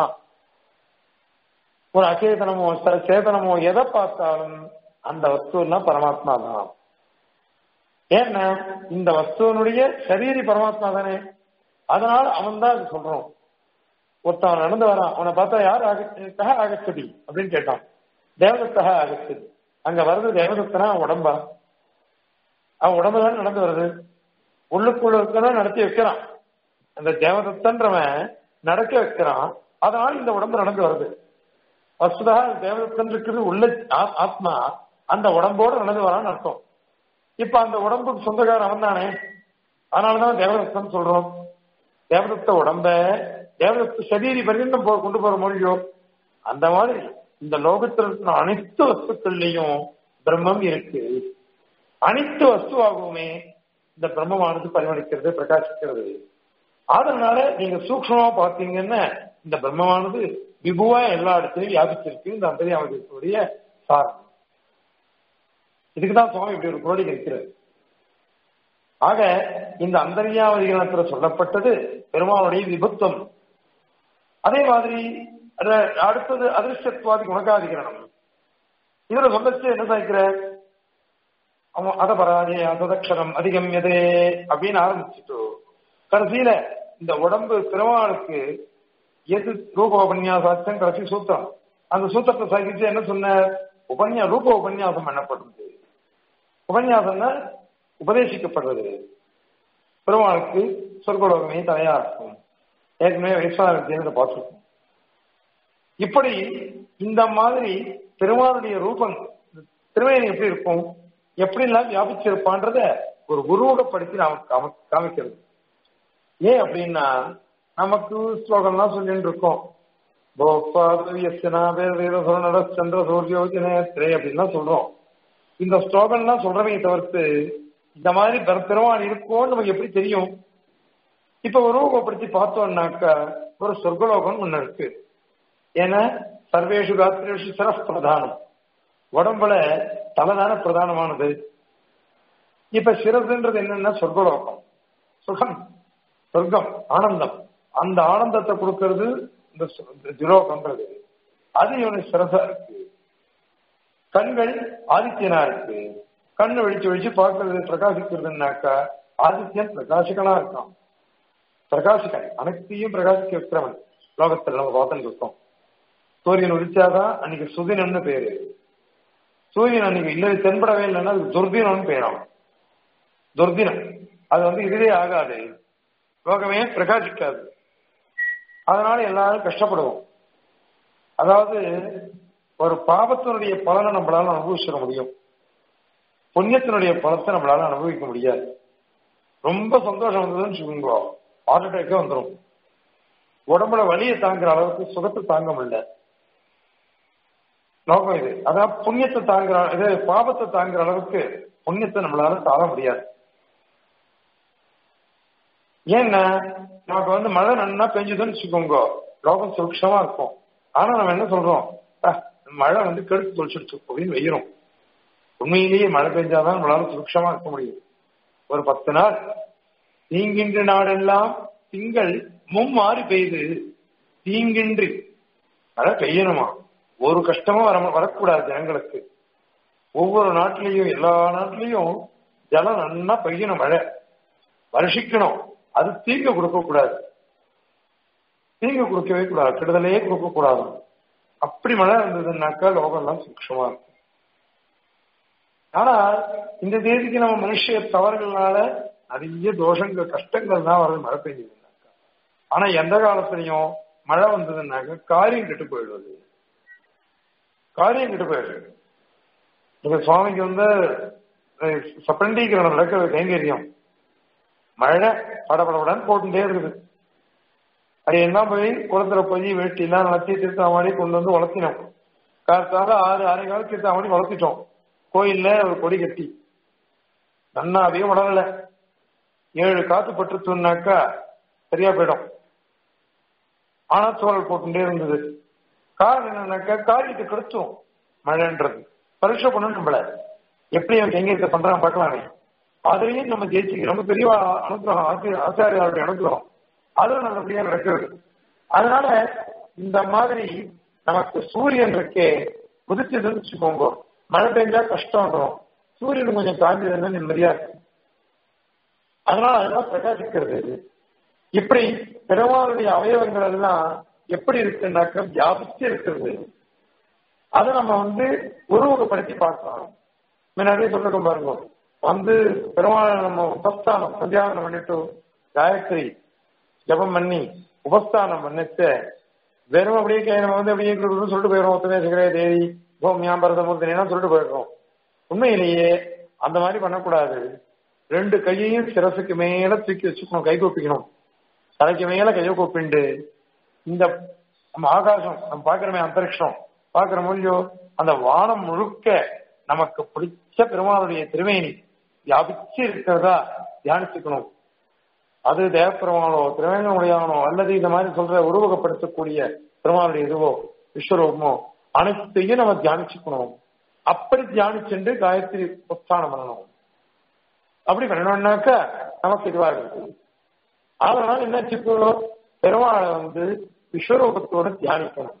[SPEAKER 1] ஒரு அச்சேதனமோ சேதனமோ எதை பார்த்தாலும் அந்த வஸ்து எல்லாம் பரமாத்மா தான் ஏன்னா இந்த வஸ்துவனுடைய சரீரி பரமாத்மா தானே அதனால அவன் தான் அது சொல்றோம் ஒருத்தன் நடந்து வரான் அவனை பார்த்தா யார் ஆக ஆகச்சதி அப்படின்னு கேட்டான் தேவதத்தக ஆகச்சதி அங்க வருது தேவதத்தனா அவன் உடம்பா அவன் உடம்பு தானே நடந்து வருது உள்ளுக்குள்ள இருக்கணும் நடத்தி வைக்கிறான் அந்த தேவதத்தன்றவன் நடக்க வைக்கிறான் அதனால இந்த உடம்பு நடந்து வருது வசுதா தேவதத்தன் இருக்கிறது உள்ள ஆத்மா அந்த உடம்போடு நடந்து வரான்னு அர்த்தம் இப்ப அந்த உடம்புக்கு சொந்தக்காரன் அவன் தானே அதனாலதான் தேவதத்தன் சொல்றோம் தேவதத்த உடம்ப தேவதத்த சரீரி பரியந்தம் கொண்டு போற மொழியோ அந்த மாதிரி இந்த லோகத்தில் இருக்கிற அனைத்து வஸ்துக்கள்லையும் பிரம்மம் இருக்கு அனைத்து வஸ்துவாகவுமே இந்த பிரம்மமானது பரிமளிக்கிறது பிரகாசிக்கிறது அதனால நீங்க சூக்ஷமா பார்த்தீங்கன்னா இந்த பிரம்மமானது விபுவா எல்லா இடத்துலையும் வியாபிச்சிருக்கு இந்த அந்தரியாமத்தினுடைய சாரம் இதுக்குதான் சுவாமி இப்படி ஒரு குரடி இருக்கிறது ஆக இந்த அந்தரியாவதிகரணத்துல சொல்லப்பட்டது பெருமானுடைய விபத்துவம் அதே மாதிரி அடுத்தது அதிர்ஷ்டத்வாதி குணகாதிகரணம் இதுல சொல்லச்சு என்ன சாய்க்கிற அவன் அதபராஜே அததக்ஷரம் அதிகம் எதே அப்படின்னு ஆரம்பிச்சுட்டு கடைசியில இந்த உடம்பு பெருமாளுக்கு எது ரூப உபன்யாசாச்சம் கடைசி சூத்திரம் அந்த சூத்திரத்தை சாகிச்சு என்ன சொன்ன உபன்யா ரூப உபன்யாசம் பண்ணப்படுறது உபன்யாசம்னா உபதேசிக்கப்படுறது பெருமாளுக்கு சொர்க்கலோகமே தலையா இருக்கும் ஏற்கனவே வைஸ்வானத்தை பார்த்துருக்கோம் இப்படி இந்த மாதிரி பெருமாளுடைய ரூபம் திருமையன் எப்படி இருக்கும் எப்படிலாம் வியாபிச்சிருப்பான்றத ஒரு உருவகப்படுத்தி நமக்கு காம காமிக்கிறது ஏன் அப்படின்னா நமக்கு ஸ்லோகம்லாம் சொல்லிட்டு இருக்கோம் சந்திர சூரியோஜனே அப்படின்லாம் சொல்றோம் இந்த ஸ்லோகம்லாம் சொல்றவே தவிர்த்து இந்த மாதிரி பெருமாள் இருக்கும்னு நமக்கு எப்படி தெரியும் இப்ப உருவகப்படுத்தி பார்த்தோம்னாக்கா ஒரு சொர்க்கலோகம் ஒண்ணு இருக்கு ஏன்னா சர்வேஷு காத்திரேஷு சிரப் பிரதானம் உடம்புல தலைதான பிரதானமானது இப்ப சிரசுன்றது என்னன்னா சொர்க்கலோகம் சுகம் சொர்க்கம் ஆனந்தம் அந்த ஆனந்தத்தை கொடுக்கறது இந்த ஜுலோகம்ன்றது அது இவனுக்கு சிரசா இருக்கு கண்கள் ஆதித்யனா இருக்கு கண்ணு வெடிச்சு வெடிச்சு பார்க்கறது பிரகாசிக்கிறதுனாக்கா ஆதித்யன் பிரகாசிகனா இருக்கான் பிரகாசிக்கன் அனைத்தையும் பிரகாசிக்க வைக்கிறவன் லோகத்துல நம்ம பார்த்துட்டு இருக்கோம் சூரியன் உதிச்சாதான் அன்னைக்கு சுதினம்னு பேரு சூரியன் அன்னைக்கு இல்லை தென்படவே இல்லைன்னா துர்தினம்னு பேராம் துர்தினம் அது வந்து இதுவே ஆகாது லோகமே பிரகாசிக்காது அதனால எல்லாரும் கஷ்டப்படுவோம் அதாவது ஒரு பாபத்தினுடைய பலனை நம்மளால அனுபவிச்சிட முடியும் புண்ணியத்தினுடைய பலத்தை நம்மளால அனுபவிக்க முடியாது ரொம்ப சந்தோஷம் வந்ததுன்னு சொல்லுங்க ஹார்ட் அட்டாக்கே வந்துடும் உடம்புல வலியை தாங்குற அளவுக்கு சுகத்தை தாங்க முடியல நோக்கம் இது அதான் புண்ணியத்தை தாங்குற இது பாபத்தை தாங்குற அளவுக்கு புண்ணியத்தை நம்மளால தாழ முடியாது ஏன்னா நமக்கு வந்து மழை நன்னா பெஞ்சதுன்னு வச்சுக்கோங்க லோகம் சுருட்சமா இருக்கும் ஆனா நம்ம என்ன சொல்றோம் மழை வந்து கெடுத்து தொழிச்சிடுச்சு அப்படின்னு வெய்யறோம் உண்மையிலேயே மழை பெஞ்சாதான் நம்மளால சுருட்சமா இருக்க முடியும் ஒரு பத்து நாள் தீங்கின்ற நாடெல்லாம் திங்கள் மும்மாறி பெய்து தீங்கின்றி மழை பெய்யணுமா ஒரு கஷ்டமும் வர வரக்கூடாது ஜனங்களுக்கு ஒவ்வொரு நாட்டிலையும் எல்லா நாட்டிலையும் ஜலம் நன்னா பெய்யணும் மழை வருஷிக்கணும் அது தீங்கு கொடுக்க கூடாது தீங்கு கொடுக்கவே கூடாது கெடுதலையே கொடுக்க கூடாது அப்படி மழை இருந்ததுன்னாக்கா லோகம் எல்லாம் சுட்சமா இருக்கும் ஆனா இந்த தேதிக்கு நம்ம மனுஷ தவறுகள்னால நிறைய தோஷங்கள் கஷ்டங்கள் தான் வருது மழை பெஞ்சதுன்னாக்கா ஆனா எந்த காலத்திலையும் மழை வந்ததுன்னாக்க காரியம் கெட்டு போயிடுவது காரியம் கெட்டு போயிடுது இந்த சுவாமிக்கு வந்து சப்பண்டீகரணம் நடக்கிறது கைங்கரியம் மழை படபடபடன்னு போட்டுட்டே இருக்குது அது என்ன போய் குளத்துல போய் வேட்டிலாம் நத்தி திருத்தாமணி கொண்டு வந்து வளர்த்தினோம் காலத்தால ஆறு ஆறு கால திருத்தாமணி வளர்த்திட்டோம் கோயில்ல ஒரு கொடி கட்டி நன்னாவே வளரல ஏழு காத்து பட்டுச்சுன்னாக்கா சரியா போயிடும் ஆனா சோழல் போட்டுட்டே இருந்தது காரணம் என்னன்னாக்கா காரியத்தை கெடுத்தும் மழைன்றது பரீட்சை பண்ணணும் நம்மள எப்படி அவன் எங்க பண்றான் பார்க்கலாமே அதுலயும் நம்ம ஜெயிச்சு ரொம்ப பெரிய அனுகிரகம் ஆச்சாரியாருடைய அனுகிரகம் அதுவும் நல்லபடியா நடக்கிறது அதனால இந்த மாதிரி நமக்கு சூரியன் இருக்கே குதிச்சதுன்னு வச்சுக்கோங்க மழை பெஞ்சா கஷ்டம் வரும் சூரியன் கொஞ்சம் தாண்டியதுன்னா நிம்மதியா இருக்கு அதனால அதெல்லாம் பிரகாசிக்கிறது இப்படி பெருமாளுடைய அவயவங்கள் எல்லாம் எப்படி இருக்குன்னாக்க வியாபிச்சு இருக்கிறது அதை நம்ம வந்து உருவகப்படுத்தி பார்க்கலாம் முன்னாடியே சொல்லிருக்கோம் பாருங்க வந்து பெருமாள் நம்ம உபஸ்தானம் சந்தியாவனம் பண்ணிட்டு காயத்ரி ஜபம் பண்ணி உபஸ்தானம் பண்ணிட்டு வெறும் அப்படியே கை நம்ம வந்து அப்படியே கொடுக்கணும்னு சொல்லிட்டு போயிடுறோம் ஒத்துமே சிகரே தேவி கோமியாம் பரதமூர்த்தினா சொல்லிட்டு போயிடுறோம் உண்மையிலேயே அந்த மாதிரி பண்ணக்கூடாது ரெண்டு கையையும் சிரசுக்கு மேல தூக்கி வச்சுக்கணும் கை கூப்பிக்கணும் தலைக்கு மேல கையை கூப்பிண்டு இந்த நம்ம ஆகாசம் நம்ம பாக்குறோமே அந்தரிக்ஷம் பாக்குற மொழியோ அந்த வானம் முழுக்க நமக்கு பிடிச்ச பெருமாளுடைய திருவேணி வியாபிச்சு இருக்கிறதா தியானிச்சுக்கணும் அது தேவப்பெருமானோ திருவேங்கனுடையானோ அல்லது இந்த மாதிரி சொல்ற உருவகப்படுத்தக்கூடிய பெருமாளுடைய இதுவோ விஸ்வரூபமோ அனைத்தையும் நம்ம தியானிச்சுக்கணும் அப்படி தியானிச்சுட்டு காயத்ரி உத்தானம் பண்ணணும் அப்படி பண்ணணும்னாக்க நமக்கு இதுவா இருக்கு அதனால என்ன இப்போ பெருமாளை வந்து விஸ்வரூபத்தோட தியானிக்கணும்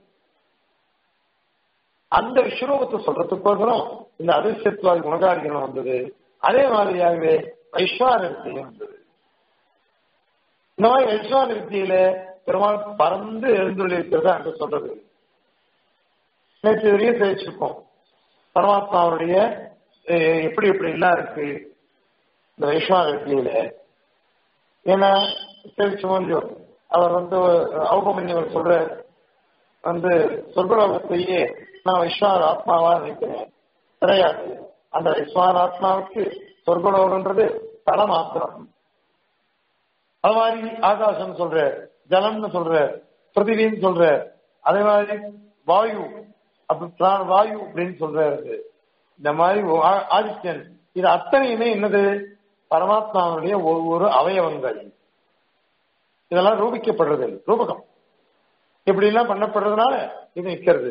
[SPEAKER 1] அந்த விஸ்வரூபத்தை சொல்றதுக்கோசரம் இந்த அதிர்ஷ்டத்வாதி குணகாரிகள் வந்தது அதே மாதிரியாகவே வைஸ்வானத்தையும் வந்தது இந்த மாதிரி வைஸ்வான வித்தியில பெருமாள் பறந்து எழுந்துள்ளிருக்கிறத அங்க சொல்றது நேற்று வரையும் பேசிருக்கோம் பரமாத்மாவுடைய எப்படி எப்படி எல்லாம் இருக்கு இந்த வைஸ்வான வித்தியில ஏன்னா தெரிச்சுமோ இல்லையோ அவர் வந்து ஔபமன்யவர் சொல்ற வந்து சொர்க்கலோகத்தையே நான் விஸ்வார ஆத்மாவா நினைக்கிறேன் கிடையாது அந்த விஸ்வார ஆத்மாவுக்கு சொர்க்கலோகன்றது தல மாத்திரம் அது மாதிரி ஆகாசம் சொல்ற ஜலம்னு சொல்ற பிருத்திவின்னு சொல்ற அதே மாதிரி வாயு அப்படி பிராண- வாயு அப்படின்னு சொல்றாரு இந்த மாதிரி ஆ- ஆதித்யன் இது அத்தனையுமே என்னது பரமாத்மாவுடைய ஒவ்வொரு அவயவங்கள் இதெல்லாம் ரூபிக்கப்படுறது ரூபகம் இப்படி எல்லாம் பண்ணப்படுறதுனால இது நிற்கிறது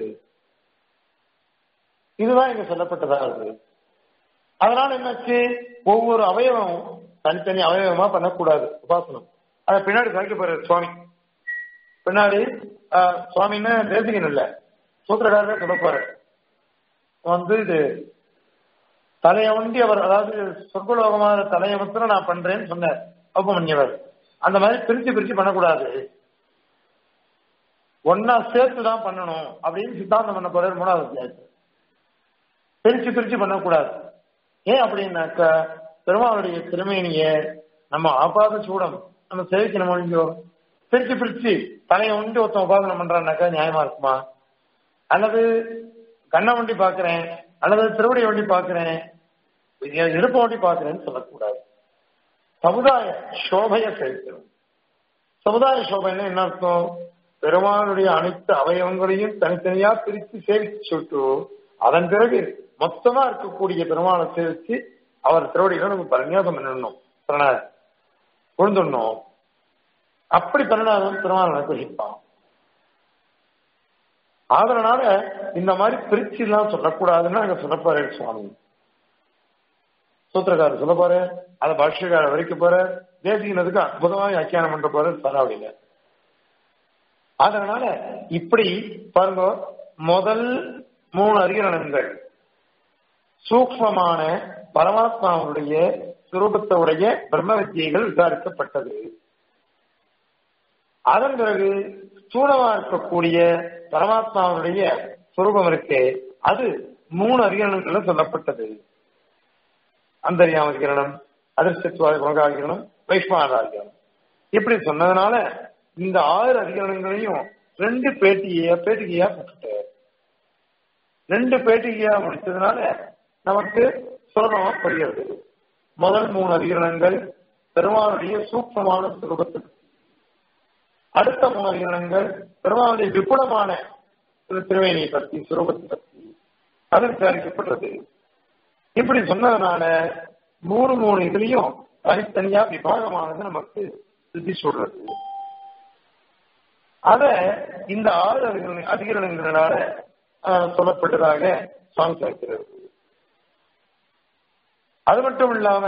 [SPEAKER 1] இதுதான் இங்க சொல்லப்பட்டதா இருக்கு அதனால என்னாச்சு ஒவ்வொரு அவயவம் தனித்தனி அவயவமா பண்ணக்கூடாது உபாசனம் அத பின்னாடி சாய்க்க போறாரு சுவாமி பின்னாடி ஆஹ், சுவாமின்னு தேசிகன் இல்ல சூத்திரக்காரரே சொல்ல போறாரு வந்து இது தலையை ஒண்டி அவர் அதாவது சொர்க்கலோகமான தலையை மாத்திரம் நான் பண்றேன்னு சொன்னார் உபமன்யவர் அந்த மாதிரி பிரிச்சு பிரிச்சு பண்ணக்கூடாது ஒன்னா சேர்த்து தான் பண்ணணும் அப்படின்னு சித்தாந்தம் பண்ண போறாரு மூணாவது அத்தியாயத்துல பிரிச்சு பிரிச்சு பண்ணக்கூடாது ஏன் அப்படின்னாக்க பெருமாளுடைய திருமேனிய நம்ம ஆபாத சூடம் நம்ம சேவிக்கணும் முடிஞ்சோ பிரிச்சு பிரிச்சு தலையை உண்டு ஒருத்தன் உபாசனம் பண்றான்னாக்கா நியாயமா இருக்குமா அல்லது கண்ணை வண்டி பாக்குறேன் அல்லது திருவடி வண்டி பாக்குறேன் இடுப்பு வண்டி பாக்குறேன்னு சொல்லக்கூடாது சமுதாய சோபைய செலுத்தணும் சமுதாய சோபைன்னா என்ன அர்த்தம் பெருமானுடைய அனைத்து அவயவங்களையும் தனித்தனியா பிரித்து சேவிச்சு விட்டு அதன் பிறகு மொத்தமா இருக்கக்கூடிய பெருமாளை சேவிச்சு அவர் திருவடிகளை நம்ம பரநியாசம் பண்ணணும் பிரணாத கொழுந்துடணும் அப்படி பிரணாதம் பெருமாள் அனுகிரகிப்பான் அதனால இந்த மாதிரி பிரிச்சு எல்லாம் சொல்லக்கூடாதுன்னு அங்க சொல்ல போறே சுவாமி சூத்திரக்காரர் சொல்ல போற அதை பாஷ்யக்காரர் வரைக்கும் போற தேசிகனதுக்கு அற்புதமாக வியாக்கியானம் பண்ற போற சராவளியில அதனால இப்படி பாருங்க முதல் மூணு அதிகரணங்கள் சூக்மமான பரமாத்மாவுடைய சுரூபத்தவுடைய பிரம்ம வித்தியைகள் விசாரிக்கப்பட்டது அதன் பிறகு ஸ்தூலமா இருக்கக்கூடிய பரமாத்மாவுடைய சுரூபம் இருக்கே அது மூணு அதிகரணங்கள்ல சொல்லப்பட்டது அந்தரியாமதிகரணம் அதிர்ஷ்டத்துவாத குணகாதிகரணம் வைஷ்மாதாதிகரணம் இப்படி சொன்னதுனால இந்த ஆறு அதிகரணங்களையும் ரெண்டு பேட்டிய பேட்டிகையா போட்டுட்டார் ரெண்டு பேட்டிகையா முடிச்சதுனால நமக்கு சுலபமா புரிகிறது முதல் மூணு அதிகரணங்கள் பெருமானுடைய சூக்மமான சுரூபத்துக்கு அடுத்த மூணு அதிகரணங்கள் பெருமானுடைய விபுலமான திருவேணியை பற்றி சுரூபத்தை பற்றி அது விசாரிக்கப்பட்டது இப்படி சொன்னதுனால மூணு மூணு இதுலயும் தனித்தனியா விபாகமானது நமக்கு சுத்தி சொல்றது அத இந்த ஆறு அதிகரண- அதிகரணங்களால ஆஹ், சொல்லப்பட்டதாக சுவாமி சேர்க்கிறது அது மட்டும் இல்லாம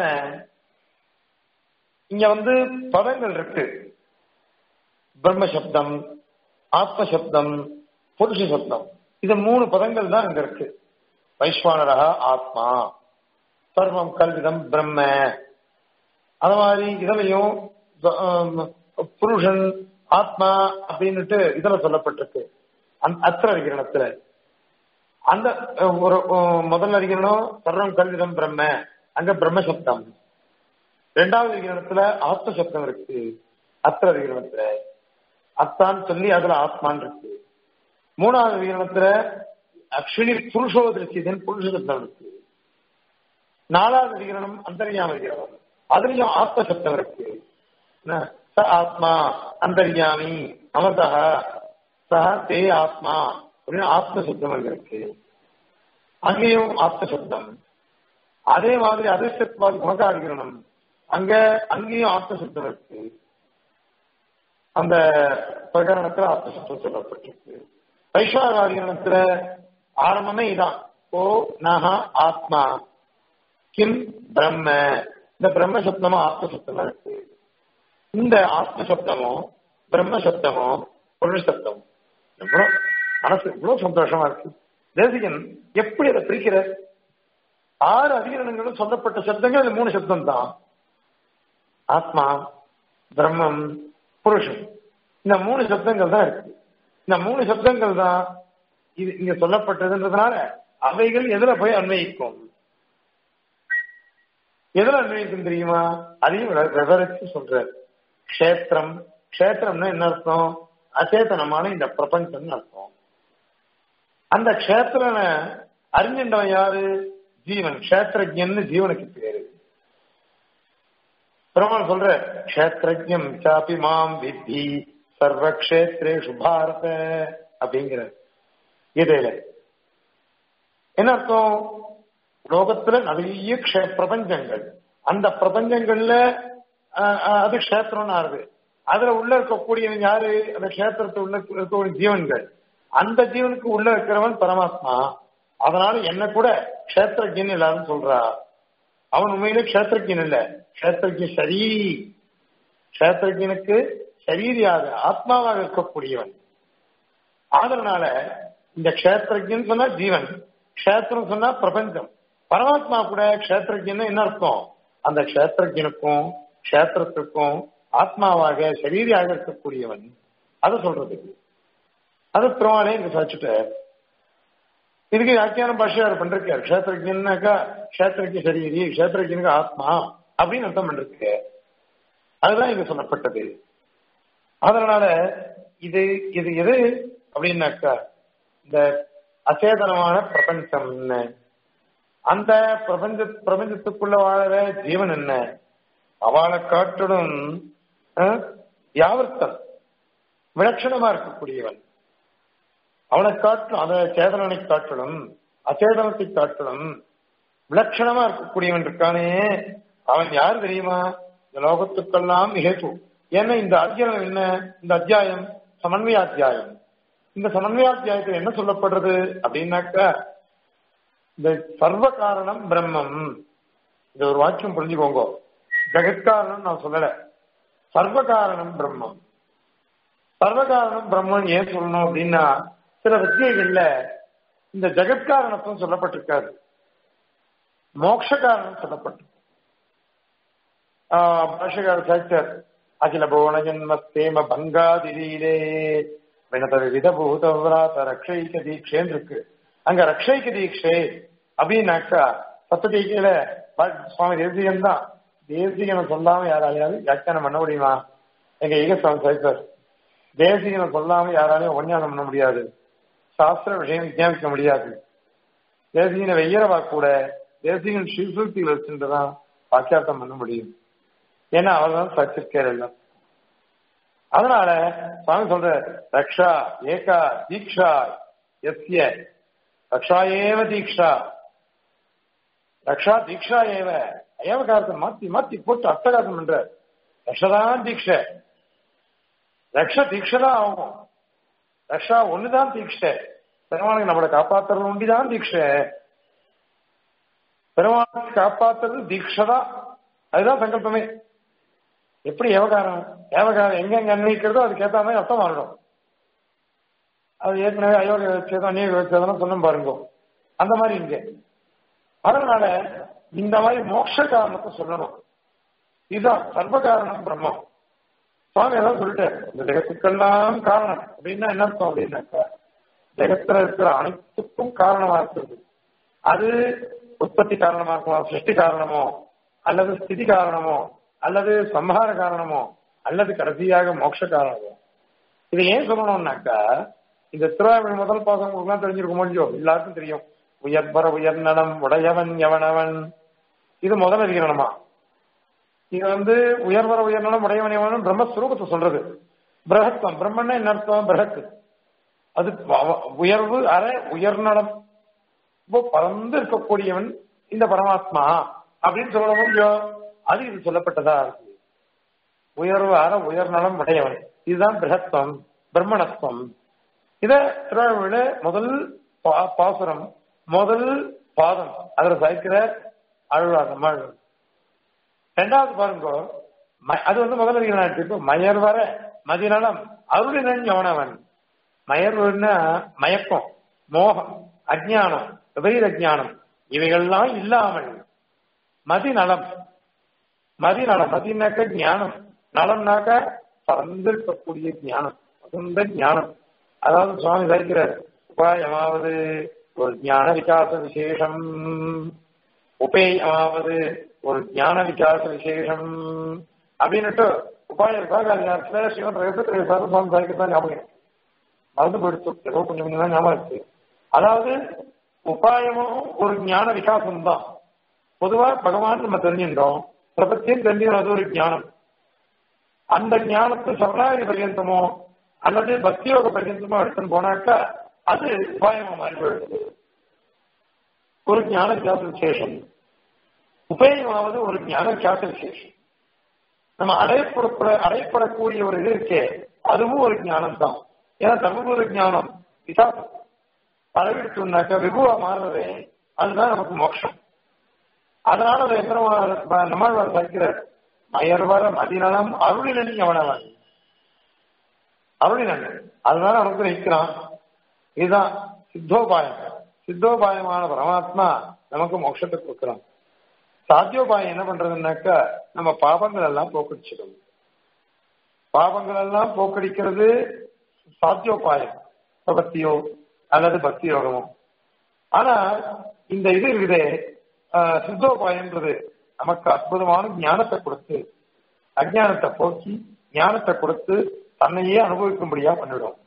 [SPEAKER 1] இங்க வந்து பதங்கள் இருக்கு பிரம்ம சப்தம் ஆத்ம சப்தம் புருஷ சப்தம் இது மூணு பதங்கள் தான் இங்க இருக்கு வைஸ்வானரா ஆத்மா சர்வம் கல்விதம் பிரம்ம அது மாதிரி இதுலயும் ஆம், புருஷன் ஆத்மா அப்படின்னுட்டு இதுல சொல்லப்பட்டிருக்கு அந்த அத்திர அதிகரணத்துல அந்த அஹ், ஒரு அஹ், முதல் அதிகரணம் சர்வம் கல்விதம் பிரம்ம அங்க பிரம்ம சப்தம் ரெண்டாவது அதிகரணத்துல ஆத்ம சப்தம் இருக்கு அத்திர அதிகரணத்துல அத்தான் சொல்லி அதுல ஆத்மான் இருக்கு மூணாவது அதிகரணத்துல அக்ஷினி புருஷோதரிசிதன் புருஷ சப்தம் இருக்கு நாலாவது அதிகரணம் அந்தர்யாம அதிகரணம் அதுலயும் ஆத்ம சப்தம் இருக்கு என்ன? ச ஆத்மா அந்தர்யாமி அமர்தா ச தே ஆத்மா அப்படின்னு ஆத்ம சப்தம் அங்க இருக்கு அங்கேயும் ஆத்ம சப்தம் அதே மாதிரி அதிர்ஷ்டத்வாதி குணகாதிகரணம் அங்க அங்கேயும் ஆத்ம சப்தம் இருக்கு அந்த பிரகரணத்துல ஆத்ம சப்தம் சொல்லப்பட்டிருக்கு வைஸ்வாகாதிகரணத்துல ஆரம்பமே இதான் ஓ நக ஆத்மா கிம் பிரம்ம இந்த பிரம்ம சப்தமும் ஆத்ம சப்தமா இருக்கு இந்த ஆத்ம சப்தமும் பிரம்ம சப்தமும் புருஷ சப்தம் எவ்வளவு மனசு இவ்வளவு சந்தோஷமா இருக்கு தேசிகன் எப்படி அதை பிரிக்கிற ஆறு அதிகரணங்களும் சொல்லப்பட்ட சப்தங்கள் அது மூணு சப்தம் தான் ஆத்மா பிரம்மம் புருஷன் இந்த மூணு சப்தங்கள் தான் இருக்கு இந்த மூணு சப்தங்கள் தான் இது இங்க சொல்லப்பட்டதுன்றதுனால அவைகள் எதுல போய் அன்வயிக்கும் எதுல அன்வயிக்கும் தெரியுமா அதையும் விவ- விவரிச்சு சொல்றார் க்ஷேத்திரம் க்ஷேத்திரம்னா என்ன அர்த்தம் அச்சேதனமான இந்த பிரபஞ்சம்னு அர்த்தம் அந்த க்ஷேத்திரனை அறிஞ்சின்றவன் யாரு ஜீவன் க்ஷேத்திரஜன்னு ஜீவனுக்கு பேரு பெருமாள் சொல்ற க்ஷேத்திரஜம் சாப்பி மாம் வித்தி சர்வ க்ஷேத்ரேஷு பாரத அப்படிங்கிற கீதையில என்ன அர்த்தம் லோகத்துல நிறைய க்ஷே பிரபஞ்சங்கள் அந்த பிரபஞ்சங்கள்ல அஹ், அஹ், அது க்ஷேத்திரம்னு ஆறுது அதுல உள்ள இருக்கக்கூடியவன் யாரு அந்த க்ஷேத்திரத்தை உள்ள இருக்கக்கூடிய ஜீவன்கள் அந்த ஜீவனுக்கு உள்ள இருக்கிறவன் பரமாத்மா அதனால என்ன கூட க்ஷேத்திரஜன் எல்லாரும் சொல்றா அவன் உண்மையிலே க்ஷேத்திரஜன் இல்ல க்ஷேத்திரஜன் சரீரி க்ஷேத்திரஜனுக்கு சரீரியாக ஆத்மாவாக இருக்கக்கூடியவன் அதனால இந்த க்ஷேத்திரஜன் சொன்னா ஜீவன் க்ஷேத்திரம் சொன்னா பிரபஞ்சம் பரமாத்மா கூட க்ஷேத்திரஜன் என்ன அர்த்தம் அந்த க்ஷேத்திரஜனுக்கும் க்ஷேத்திரத்துக்கும் ஆத்மாவாக சரீரியாக இருக்கக்கூடியவன் அதை சொல்றது அது பெருமாளே இங்க சாச்சுட்டார் இதுக்கு வியாக்கியானம் பாஷையார் பண்றாரு க்ஷேத்திரஜன்னாக்கா க்ஷேத்திரக்கு சரீரி க்ஷேத்திரஜனுக்கு ஆத்மா அப்படின்னு அர்த்தம் பண்றது அதுதான் இங்க சொல்லப்பட்டது அதனால இது இது எது அப்படின்னாக்கா இந்த அச்சேதனமான பிரபஞ்சம் என்ன அந்த பிரபஞ்ச பிரபஞ்சத்துக்குள்ள வாழற ஜீவன் என்ன அவளை காட்டிடும் அஹ், யாவர்த்தன் விலட்சணமா இருக்கக்கூடியவன் அவனை காட்டிலும் அத சேதனனை காட்டிலும் அச்சேதனத்தை காட்டிலும் விலட்சணமா இருக்கக்கூடியவன் இருக்கானே அவன் யார் தெரியுமா இந்த லோகத்துக்கெல்லாம் ஹேது ஏன்னா இந்த அத்தியாயம் என்ன இந்த அத்தியாயம் சமன்வயாத்தியாயம் இந்த சமன்வயாத்தியாயத்தில் என்ன சொல்லப்படுறது அப்படின்னாக்கா இந்த சர்வ காரணம் பிரம்மம் இது ஒரு வாக்கியம் புரிஞ்சுக்கோங்க ஜெகத்காரணம் நான் சொல்லல சர்வ காரணம் பிரம்மம் சர்வ காரணம் பிரம்மன் ஏன் சொல்லணும் அப்படின்னா சில வித்தியைகள்ல இந்த ஜெகத்காரணத்தும் சொல்லப்பட்டிருக்காது மோட்ச காரணம் சொல்லப்பட்டிருக்கு பாஷகார சாச்சர் அகில புவன ஜன்மஸ்தேம பங்காதிரீலே வினத விவித பூதவிராத ரக்ஷைக தீட்சேன்னு இருக்கு அங்க ரக்ஷைக தீட்சை அப்படின்னாக்கா சத்ததீக்கையில சுவாமி தேசிகன் தான் தேசிகனை சொல்லாம யாராலையாவது வியாக்கியானம் பண்ண முடியுமா எங்க ஈகசுவாமி சாய்ப்பார் தேசிகனை சொல்லாம யாராலையும் உபன்யாசம் பண்ண முடியாது சாஸ்திர விஷயம் விஞ்ஞாபிக்க முடியாது தேசிகனை வெய்யறவா கூட தேசிகன் ஸ்ரீசூக்திகள் வச்சுட்டு தான் வாக்கியார்த்தம் பண்ண முடியும் ஏன்னா அவர் தான் சச்சிருக்கார் எல்லாம் அதனால சுவாமி சொல்ற ரக்ஷா ஏகா தீக்ஷா எஸ்ய ரக்ஷா ஏவ தீக்ஷா ரக்ஷா தீக்ஷா ஏவ ஏவகாரத்தை மாத்தி மாத்தி போட்டு அர்த்தகாசம் பண்ற ரக்ஷதான் தீட்சை ரக்ஷ தீட்சை தான் ஆகும் ரக்ஷா ஒண்ணுதான் தீட்சை பெருமானுக்கு நம்மளை காப்பாத்துறது ஒண்டிதான் தீட்சை பெருமானுக்கு காப்பாத்துறது தீட்சை தான் அதுதான் சங்கல்பமே எப்படி ஏவகாரம் ஏவகாரம் எங்கெங்க அன்வைக்கிறதோ அதுக்கு ஏத்த மாதிரி அர்த்தம் மாறிடும் அது ஏற்கனவே அயோக வச்சதும் அநேக வச்சதும் சொன்ன பாருங்க அந்த மாதிரி இங்க அதனால இந்த மாதிரி மோட்ச காரணத்தை சொல்லணும் இதுதான் சர்வ காரணம் பிரம்மம் சுவாமி ஏதாவது சொல்லிட்டாரு இந்த ஜெகத்துக்கெல்லாம் காரணம் அப்படின்னா என்ன அர்த்தம் அப்படின்னாக்கா ஜெகத்துல இருக்கிற அனைத்துக்கும் காரணமா இருக்கிறது அது உற்பத்தி காரணமா இருக்கலாம் சிருஷ்டி காரணமோ அல்லது ஸ்திதி காரணமோ அல்லது சம்ஹார காரணமோ அல்லது கடைசியாக மோட்ச காரணமோ இதை ஏன் சொல்லணும்னாக்கா இந்த திருவாரூர் முதல் பாசம் உங்களுக்கு தெரிஞ்சிருக்க முடியும் எல்லாருக்கும் தெரியும் உயர்பர உயர்நடம் உடையவன் எவனவன் இது முதல் அதிகரணமா இது வந்து உயர்வர உயர்நலம் உடையவன் எவனும் பிரம்மஸ்வரூபத்தை சொல்றது பிரகத்வம் பிரம்மன்னா என்ன அர்த்தம் பிரகத் அது உயர்வு அற உயர்நலம் ரொம்ப பறந்து இருக்கக்கூடியவன் இந்த பரமாத்மா அப்படின்னு சொல்ல முடியும் அது இது சொல்லப்பட்டதா இருக்கு உயர்வு அற உயர்நலம் உடையவன் இதுதான் பிரகத்வம் பிரம்மணத்துவம் இத திருவாரூரில் முதல் பாசுரம் முதல் பாதம் அதுல சாய்க்கிற அழுவாங்க மழ் ரெண்டாவது பாருங்க அது வந்து முதல் அதிகம் மயர் வர மதிநலம் அருளினன் யவனவன் மயர்வுன்னா மயக்கம் மோகம் அஜானம் விபரீத அஜானம் இவைகள்லாம் இல்லாமல் மதிநலம் மதிநலம் மதினாக்க ஞானம் நலம்னாக்க பறந்திருக்கக்கூடிய ஞானம் பகுந்த ஞானம் அதாவது சுவாமி சாய்க்கிறார் உபாயமாவது ஒரு ஞான விகாச விசேஷம் உபேயமாவது ஒரு ஞான விகாச விசேஷம் அப்படின்னுட்டு உபாயம் இருக்காக அது நேரத்துல சிவன் ரகத்துல சுவாமி சாய்க்கத்தான் ஞாபகம் மறந்து போயிடுச்சு ஏதோ கொஞ்சம் கொஞ்சம் தான் ஞாபகம் இருக்கு அதாவது உபாயமும் ஒரு ஞான விகாசம் தான் பொதுவா பகவான் நம்ம தெரிஞ்சின்றோம் பிரபத்தியம் தெரிஞ்சுக்கணும் அது ஒரு ஞானம் அந்த ஞானத்தை சரணாகி பர்யந்தமோ அல்லது பக்தியோக பர்யந்தமோ எடுத்துன்னு போனாக்கா அது உபாயமா மாறி போயிடுது ஒரு ஞான விகாச விசேஷம் உபயமாவது ஒரு ஞான விகாச விசேஷம் நம்ம அடையப்பட அடையப்படக்கூடிய ஒரு இது இருக்கே அதுவும் ஒரு ஞானம் தான் ஏன்னா தர்மபுர ஞானம் விசாசம் அளவிடுச்சுனாக்கா விபுவா மாறுறது அதுதான் நமக்கு மோட்சம் அதனால அதை எத்தனை நம்மாழ்வார் சகிக்கிறார் மயர்வர மதிநலம் அருளினி அவனவன் அருளினன் அதனால அவனுக்கு நிற்கிறான் இதுதான் சித்தோபாயம் சித்தோபாயமான பரமாத்மா நமக்கு மோட்சத்தை கொடுக்கிறான் சாத்தியோபாயம் என்ன பண்றதுன்னாக்கா நம்ம பாபங்கள் எல்லாம் போக்கடிச்சிடும் பாபங்கள் எல்லாம் போக்கடிக்கிறது சாத்தியோபாயம் பக்தியோ அல்லது பக்தி யோகமோ ஆனா இந்த இது இருக்குதே சித்தோபாயம்ன்றது நமக்கு அற்புதமான ஞானத்தை கொடுத்து அஜானத்தை போக்கி ஞானத்தை கொடுத்து தன்னையே அனுபவிக்கும்படியா பண்ணிடும்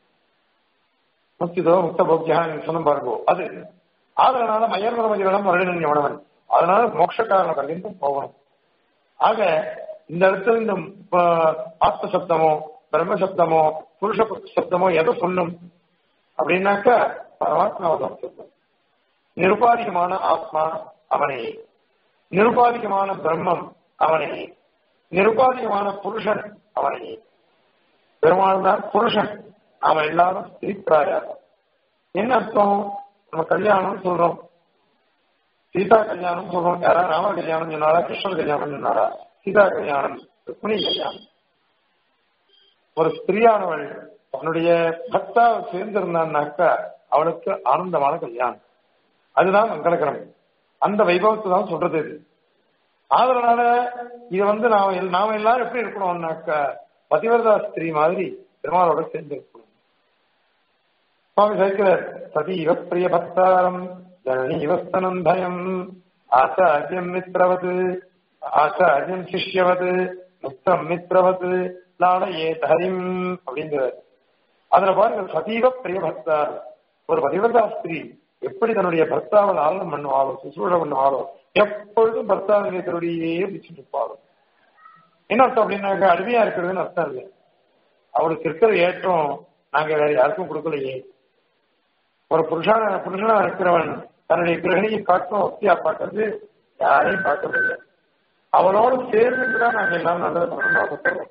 [SPEAKER 1] முக்திதோ முக்த போக்கியா சொன்ன பாருங்கோ அது அதனால மயர்வர மதிரம் வருடன் எவனவன் அதனால மோட்சக்காரன பர்யந்தம் போகணும் ஆக இந்த இடத்துல இந்த ஆத்ம சப்தமோ பிரம்ம சப்தமோ புருஷ சப்தமோ எதை சொல்லும் அப்படின்னாக்கா பரமாத்மாவதான் சொல்லும் நிருபாதிகமான ஆத்மா அவனே நிருபாதிகமான பிரம்மம் அவனே நிருபாதிகமான புருஷன் அவனே பெருமாள் தான் புருஷன் அவன் எல்லாரும் ஸ்திரீப்பிராயார் என்ன அர்த்தம் நம்ம கல்யாணம் சொல்றோம் சீதா கல்யாணம் சொல்றோம் யாரா ராம கல்யாணம் சொன்னாரா கிருஷ்ண கல்யாணம் சொன்னாரா சீதா கல்யாணம் ருக்மிணி கல்யாணம் ஒரு ஸ்திரீயானவள் தன்னுடைய பக்தா சேர்ந்திருந்தான்னாக்கா அவளுக்கு ஆனந்தமான கல்யாணம் அதுதான் மங்களகரம் அந்த வைபவத்தை தான் சொல்றது இது அதனால இது வந்து நாம நாம எல்லாரும் எப்படி இருக்கணும்னாக்கா பதிவரதா ஸ்திரீ மாதிரி பெருமாளோட சேர்ந்து இருக்கணும் சுவாமி சைக்கிரர் சதீவ பிரிய பக்தாரம் ஜனனீவஸ்தனம் பயம் ஆச்சாரியம் மித்ரவது ஆச்சாரியம் சிஷ்யவது முக்தம் மித்ரவது லாடையே ஹரிம் அப்படிங்கிறார் அதுல பாருங்க சதீவ பிரிய பக்தார் ஒரு பதிவரதா ஸ்திரீ எப்படி தன்னுடைய பர்த்தாவை ஆரணம் பண்ணுவாளோ சுசூழ பண்ணுவாளோ எப்பொழுதும் பர்த்தாவுடைய திருடியே பிடிச்சிட்டு இருப்பாளோ என்ன அர்த்தம் அப்படின்னாக்க அருமையா இருக்கிறதுன்னு அர்த்தம் இல்லை அவளுக்கு இருக்கிற ஏற்றம் நாங்க வேற யாருக்கும் கொடுக்கலையே ஒரு புருஷான புருஷனா இருக்கிறவன் தன்னுடைய கிரகணியை காட்டும் வசதியா பார்க்கறது யாரையும் பார்க்கறதில்லை அவளோடு சேர்ந்துட்டு தான் நாங்க எல்லாம் நல்லது பண்ணணும் ஆசைப்படுறோம்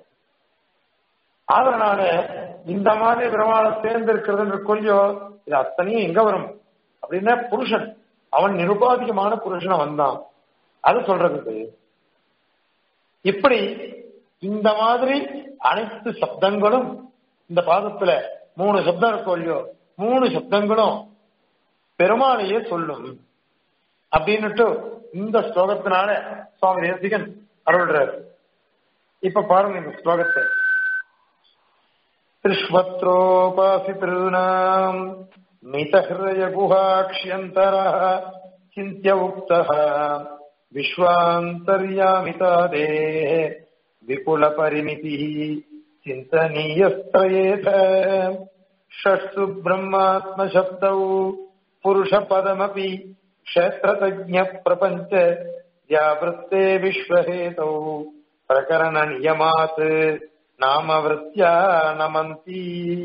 [SPEAKER 1] அதனால இந்த மாதிரி பெருமாளை சேர்ந்து இருக்கிறதுன்ற கொல்லியோ இது அத்தனையும் எங்க வரும் அப்படின்னா புருஷன் அவன் நிருபாதிகமான புருஷனை வந்தான் அது சொல்றது இப்படி இந்த மாதிரி அனைத்து சப்தங்களும் இந்த பாதத்துல மூணு சப்தம் இருக்கும் இல்லையோ மூணு சப்தங்களும் பெருமாளையே சொல்லும் அப்படின்னுட்டு இந்த ஸ்லோகத்தினால சுவாமி தேசிகன் அருள்றார் இப்ப பாருங்க இந்த ஸ்லோகத்தை திருஷ்வத்ரோபாசிதॄணாம் मितहृदयगुहाक्ष्यन्तरः चिन्त्य उक्तः विश्वान्तर्यामितादेः विपुलपरिमितिः चिन्तनीयस्त्रयेथ षट्सु ब्रह्मात्मशब्दौ पुरुषपदमपि क्षेत्रतज्ञप्रपञ्च व्यावृत्ते विश्वहेतौ प्रकरणनियमात् नामवृत्त्या नमन्ति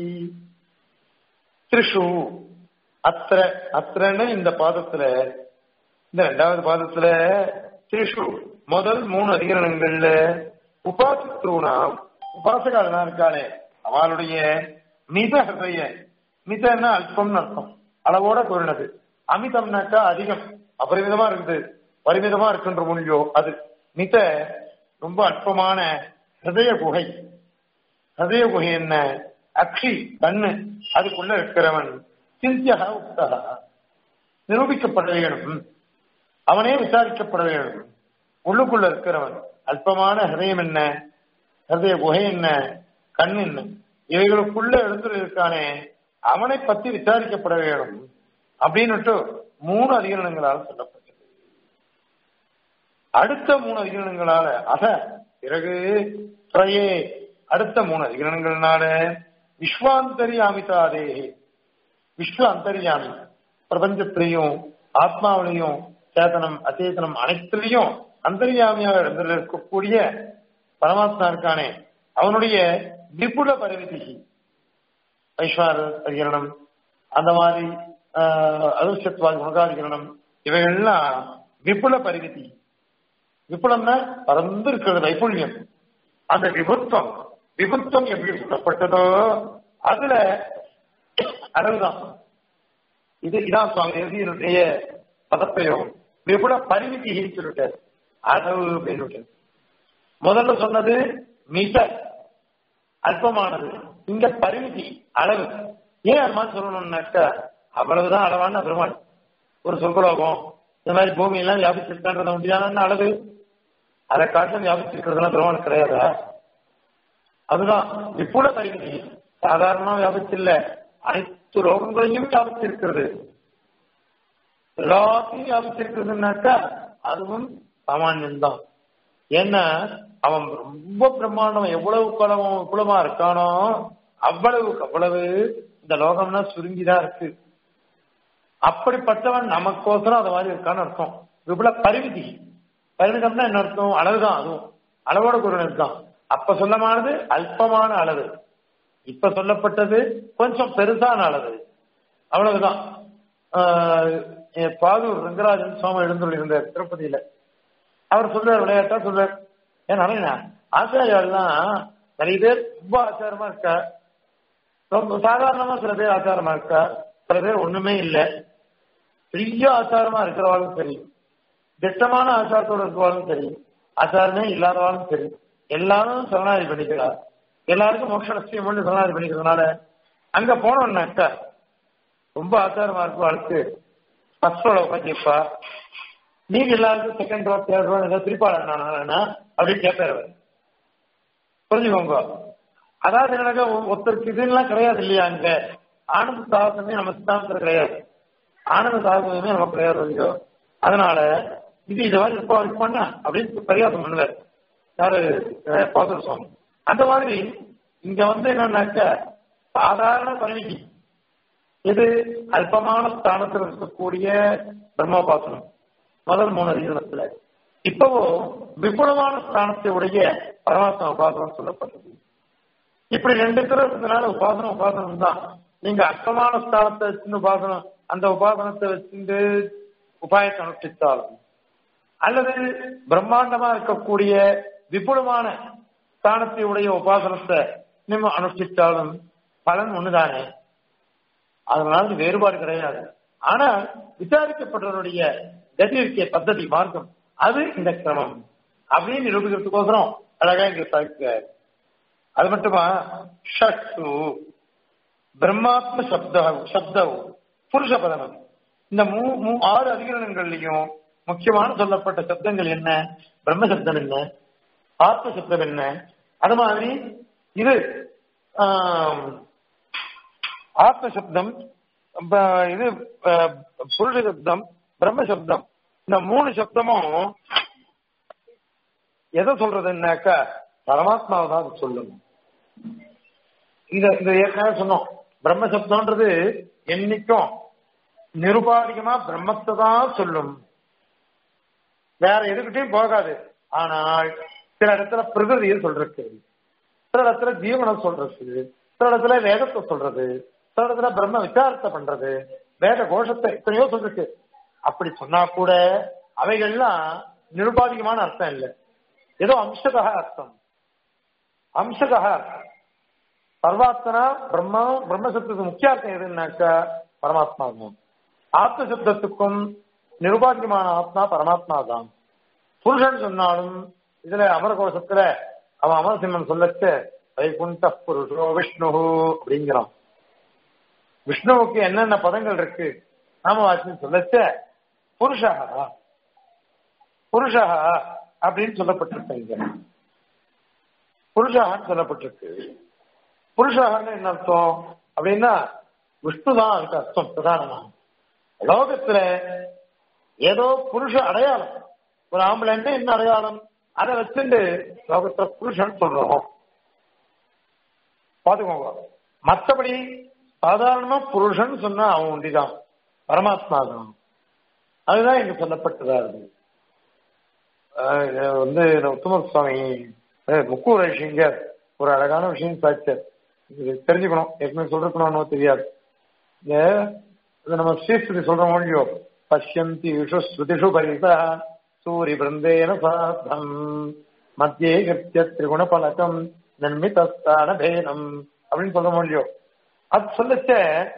[SPEAKER 1] திரிஷு அத்திர அத்திரன்னு இந்த பாதத்துல இந்த ரெண்டாவது பாதத்துல திரிஷு முதல் மூணு அதிகரணங்கள்ல உபாசித்ரூனா உபாசகாலனா இருக்காளே அவளுடைய மித ஹிருதய மிதன்னா அல்பம்னு அர்த்தம் அளவோட கூறினது அமிதம்னாக்கா அதிகம் அபரிமிதமா இருக்குது பரிமிதமா இருக்குன்ற மொழியோ அது மித ரொம்ப அற்பமான ஹிருதய குகை ஹிருதய குகை என்ன அக்ஷி கண்ணு அதுக்குள்ள இருக்கிறவன் சிந்தியக உக்தக நிரூபிக்கப்பட வேணும் அவனே விசாரிக்கப்பட வேணும் உள்ளுக்குள்ள இருக்கிறவன் அல்பமான ஹிருதயம் என்ன ஹிருதய குகை என்ன கண் என்ன இவைகளுக்குள்ள எழுந்து இருக்கானே அவனை பத்தி விசாரிக்கப்பட வேணும் அப்படின்னுட்டு மூணு அதிகரணங்களால் சொல்லப்பட்டது அடுத்த மூணு அதிகரணங்களால அத பிறகு திரையே அடுத்த மூணு அதிகரணங்கள்னால விஸ்வாந்தரியாமிதாதே விஸ்வ அந்தரியாமி பிரபஞ்சத்திலையும் ஆத்மாவிலையும் சேதனம் அச்சேதனம் அனைத்திலையும் அந்தரியாமியாக இருக்கக்கூடிய பரமாத்மா இருக்கானே அவனுடைய விபுல பரிவிதி வைஸ்வார அதிகரணம் அந்த மாதிரி அதுசத்வாதி குணகாதிகரணம் இவைகள்லாம் விபுல பரிவிதி விபுலம்னா பறந்து இருக்கிறது வைப்புல்யம் அந்த விபுத்துவம் விபுத்துவம் எப்படி சொல்லப்பட்டதோ அதுல அளவுதான் இது இதான் சுவாமி எழுதியினுடைய பதப்பிரயோகம் விபுல பரிமிதின்னு சொல்லிட்டாரு அளவு அப்படின்னு முதல்ல சொன்னது மிக அல்பமானது இங்க பரிமிதி அளவு ஏன் அது மாதிரி சொல்லணும்னாக்கா அவ்வளவுதான் அளவான பெருமாள் ஒரு சொர்க்கலோகம் இந்த மாதிரி பூமி எல்லாம் வியாபிச்சிருக்கான்றத முடியாத அளவு அதை காட்டிலும் வியாபிச்சிருக்கிறதுலாம் பெருமாள் கிடையாதா அதுதான் விப்புல பரிமிதி சாதாரணமா வியாபிச்சில்ல அனைத்து ரோகங்களையும் வியாபிச்சிருக்கிறது எல்லாத்தையும் வியாபிச்சிருக்கிறதுனாக்கா அதுவும் சாமானியம்தான் ஏன்னா அவன் ரொம்ப பிரம்மாண்டம் எவ்வளவு குளம் குளமா இருக்கானோ அவ்வளவுக்கு அவ்வளவு இந்த லோகம்னா சுருங்கிதான் இருக்கு அப்படிப்பட்டவன் நமக்கோசரம் அது மாதிரி இருக்கான்னு அர்த்தம் இவ்வளவு பரிமிதி பரிமிதம்னா என்ன அர்த்தம் அளவுதான் அதுவும் அளவோட குரல் தான் அப்ப சொல்லமானது அல்பமான அளவு இப்ப சொல்லப்பட்டது கொஞ்சம் பெருசான அளவு அவ்வளவுதான் பாதூர் ரங்கராஜன் சுவாமி எழுந்துள்ள இருந்தார் திருப்பதியில அவர் சொல்றார் விளையாட்டா சொல்றார் ஏன்னா ஆச்சாரியெல்லாம் நிறைய பேர் ரொம்ப ஆச்சாரமா இருக்கா ரொம்ப சாதாரணமா சில பேர் ஆச்சாரமா இருக்கா சில பேர் ஒண்ணுமே இல்லை பெரிய ஆச்சாரமா இருக்கிறவாளும் சரி திட்டமான ஆச்சாரத்தோட இருக்கிறவாளும் சரி ஆச்சாரமே இல்லாதவாளும் சரி எல்லாரும் சரணாதி பண்ணிக்கிறார் எல்லாருக்கும் மோட்ச லட்சியம் பண்ணி சரணாதி பண்ணிக்கிறதுனால அங்க போனோம்னாக்கா ரொம்ப ஆச்சாரமா இருக்கும் ஆளுக்கு ஃபர்ஸ்ட் ரோல உட்காந்துப்பா நீங்க எல்லாருக்கும் செகண்ட் ரோ தேர்ட் ரோ ஏதாவது திருப்பாளர் அப்படின்னு கேட்பாரு புரிஞ்சுக்கோங்க அதாவது என்னக்கா ஒருத்தருக்கு இதுலாம் கிடையாது இல்லையா அங்க ஆனந்த சாதனமே நம்ம சித்தாந்தத்தில் கிடையாது ஆனந்த சாதனமே நமக்கு கிடையாது இல்லையோ அதனால இது இது மாதிரி இருப்பா இருப்பான்னா அப்படின்னு பரிகாசம் பண்ணுவார் யாரு பாசர சுவாமி அந்த மாதிரி இங்க வந்து என்னன்னாக்க சாதாரண பரிணிதி இது அல்பமான ஸ்தானத்தில் இருக்கக்கூடிய பிரம்மோபாசனம் முதல் மூணு அதிகரணத்துல இப்பவோ விபுலமான ஸ்தானத்தை உடைய பரமாத்மா உபாசனம் சொல்லப்பட்டது இப்படி ரெண்டு இருக்கிறதுனால உபாசனம் உபாசனம் தான் நீங்க அர்த்தமான ஸ்தானத்தை வச்சு உபாசனம் அந்த உபாசனத்தை வச்சுட்டு உபாயத்தை அனுஷ்டித்தாலும் அல்லது பிரம்மாண்டமா இருக்கக்கூடிய விபுலமான ஸ்தானத்தை உடைய உபாசனத்தை நம்ம அனுஷ்டித்தாலும் பலன் ஒண்ணுதானே அதனால வேறுபாடு கிடையாது ஆனா விசாரிக்கப்பட்டவருடைய கதி இருக்கிய பద్ధதி மார்க்கம் அது இந்த கிரமம் அப்படின்னு நிரூபிக்கிறதுக்கோசரம் அழகா இங்க சாதிக்கிறார் அது மட்டுமா ஷட்டு பிரம்மாத்ம சப்த சப்தவு புருஷ பதனம் இந்த மூ மூ ஆறு அதிகரணங்கள்லயும் முக்கியமான சொல்லப்பட்ட சப்தங்கள் என்ன பிரம்ம சப்தம் என்ன ஆத்ம சப்தம் என்ன அது மாதிரி இது ஆத்ம சப்தம் இது புருஷ சப்தம் பிரம்ம சப்தம் இந்த மூணு சப்தமும் எதை சொல்றதுன்னாக்கா பரமாத்மாவை தான் அது சொல்லும் இந்த இந்த ஏற்கனவே சொன்னோம் பிரம்ம சப்தம்ன்றது என்னைக்கும் நிருபாதிகமா பிரம்மத்தை தான் சொல்லும் வேற எதுக்கிட்டையும் போகாது ஆனால் சில இடத்துல பிரகிருதியை சொல்றது சில இடத்துல ஜீவனம் சொல்றது சில இடத்துல வேதத்தை சொல்றது சில இடத்துல பிரம்ம விசாரத்தை பண்றது வேத கோஷத்தை எத்தனையோ சொல்றது அப்படி சொன்னா கூட அவைகள்லாம் நிருபாதிகமான அர்த்தம் இல்லை ஏதோ அம்சதா அர்த்தம் அம்சதா பரமாத்மனா பிரம்மா பிரம்மசப்தத்துக்கு முக்கிய அர்த்தம் எதுன்னாக்கா பரமாத்மா தான் ஆத்ம சப்தத்துக்கும் நிருபாதிகமான ஆத்மா பரமாத்மா தான் புருஷன் சொன்னாலும் இதுல அமரகோஷத்துல அவன் அமரசிம்மன் சொல்லச்ச வைகுண்ட புருஷோ விஷ்ணு அப்படிங்கிறான் விஷ்ணுவுக்கு என்னென்ன பதங்கள் இருக்கு நாமவாசின்னு சொல்லச்ச புருஷா புருஷா அப்படின்னு சொல்லப்பட்டிருக்கு இங்க புருஷான்னு சொல்லப்பட்டிருக்கு புருஷான்னு என்ன அர்த்தம் அப்படின்னா விஷ்ணு தான் அதுக்கு அர்த்தம் பிரதானமா லோகத்துல ஏதோ புருஷ அடையாளம் ஒரு ஆம்பளைன்ட்டு என்ன அடையாளம் அதை வச்சுட்டு லோகத்துல புருஷன் சொல்றோம் பாத்துக்கோங்க மற்றபடி சாதாரணமா புருஷன் சொன்னா அவன் ஒண்டிதான் பரமாத்மா தான் அதுதான் இங்க சொல்லப்பட்டதா இருக்கு ஆஹ் இது வந்து உத்தம சுவாமி அஹ் முக்கூர் ரிஷிங்கர் ஒரு அழகான விஷயம் சாய்ச்சார் இது தெரிஞ்சுக்கணும் ஏற்கனவே சொல்லிருக்கணும்னு தெரியாது இந்த இது நம்ம ஸ்ரீஸ்துதி சொல்றோம் இல்லையோ பஷ்யந்தி விஷு ஸ்ருதிஷு பரிதா சூரி பிருந்தேன சாத்தம் மத்தியே கிருத்திய திரிகுண பலகம் நன்மிதஸ்தான பேதம் அப்படின்னு சொல்றோம் இல்லையோ அது சொல்லச்ச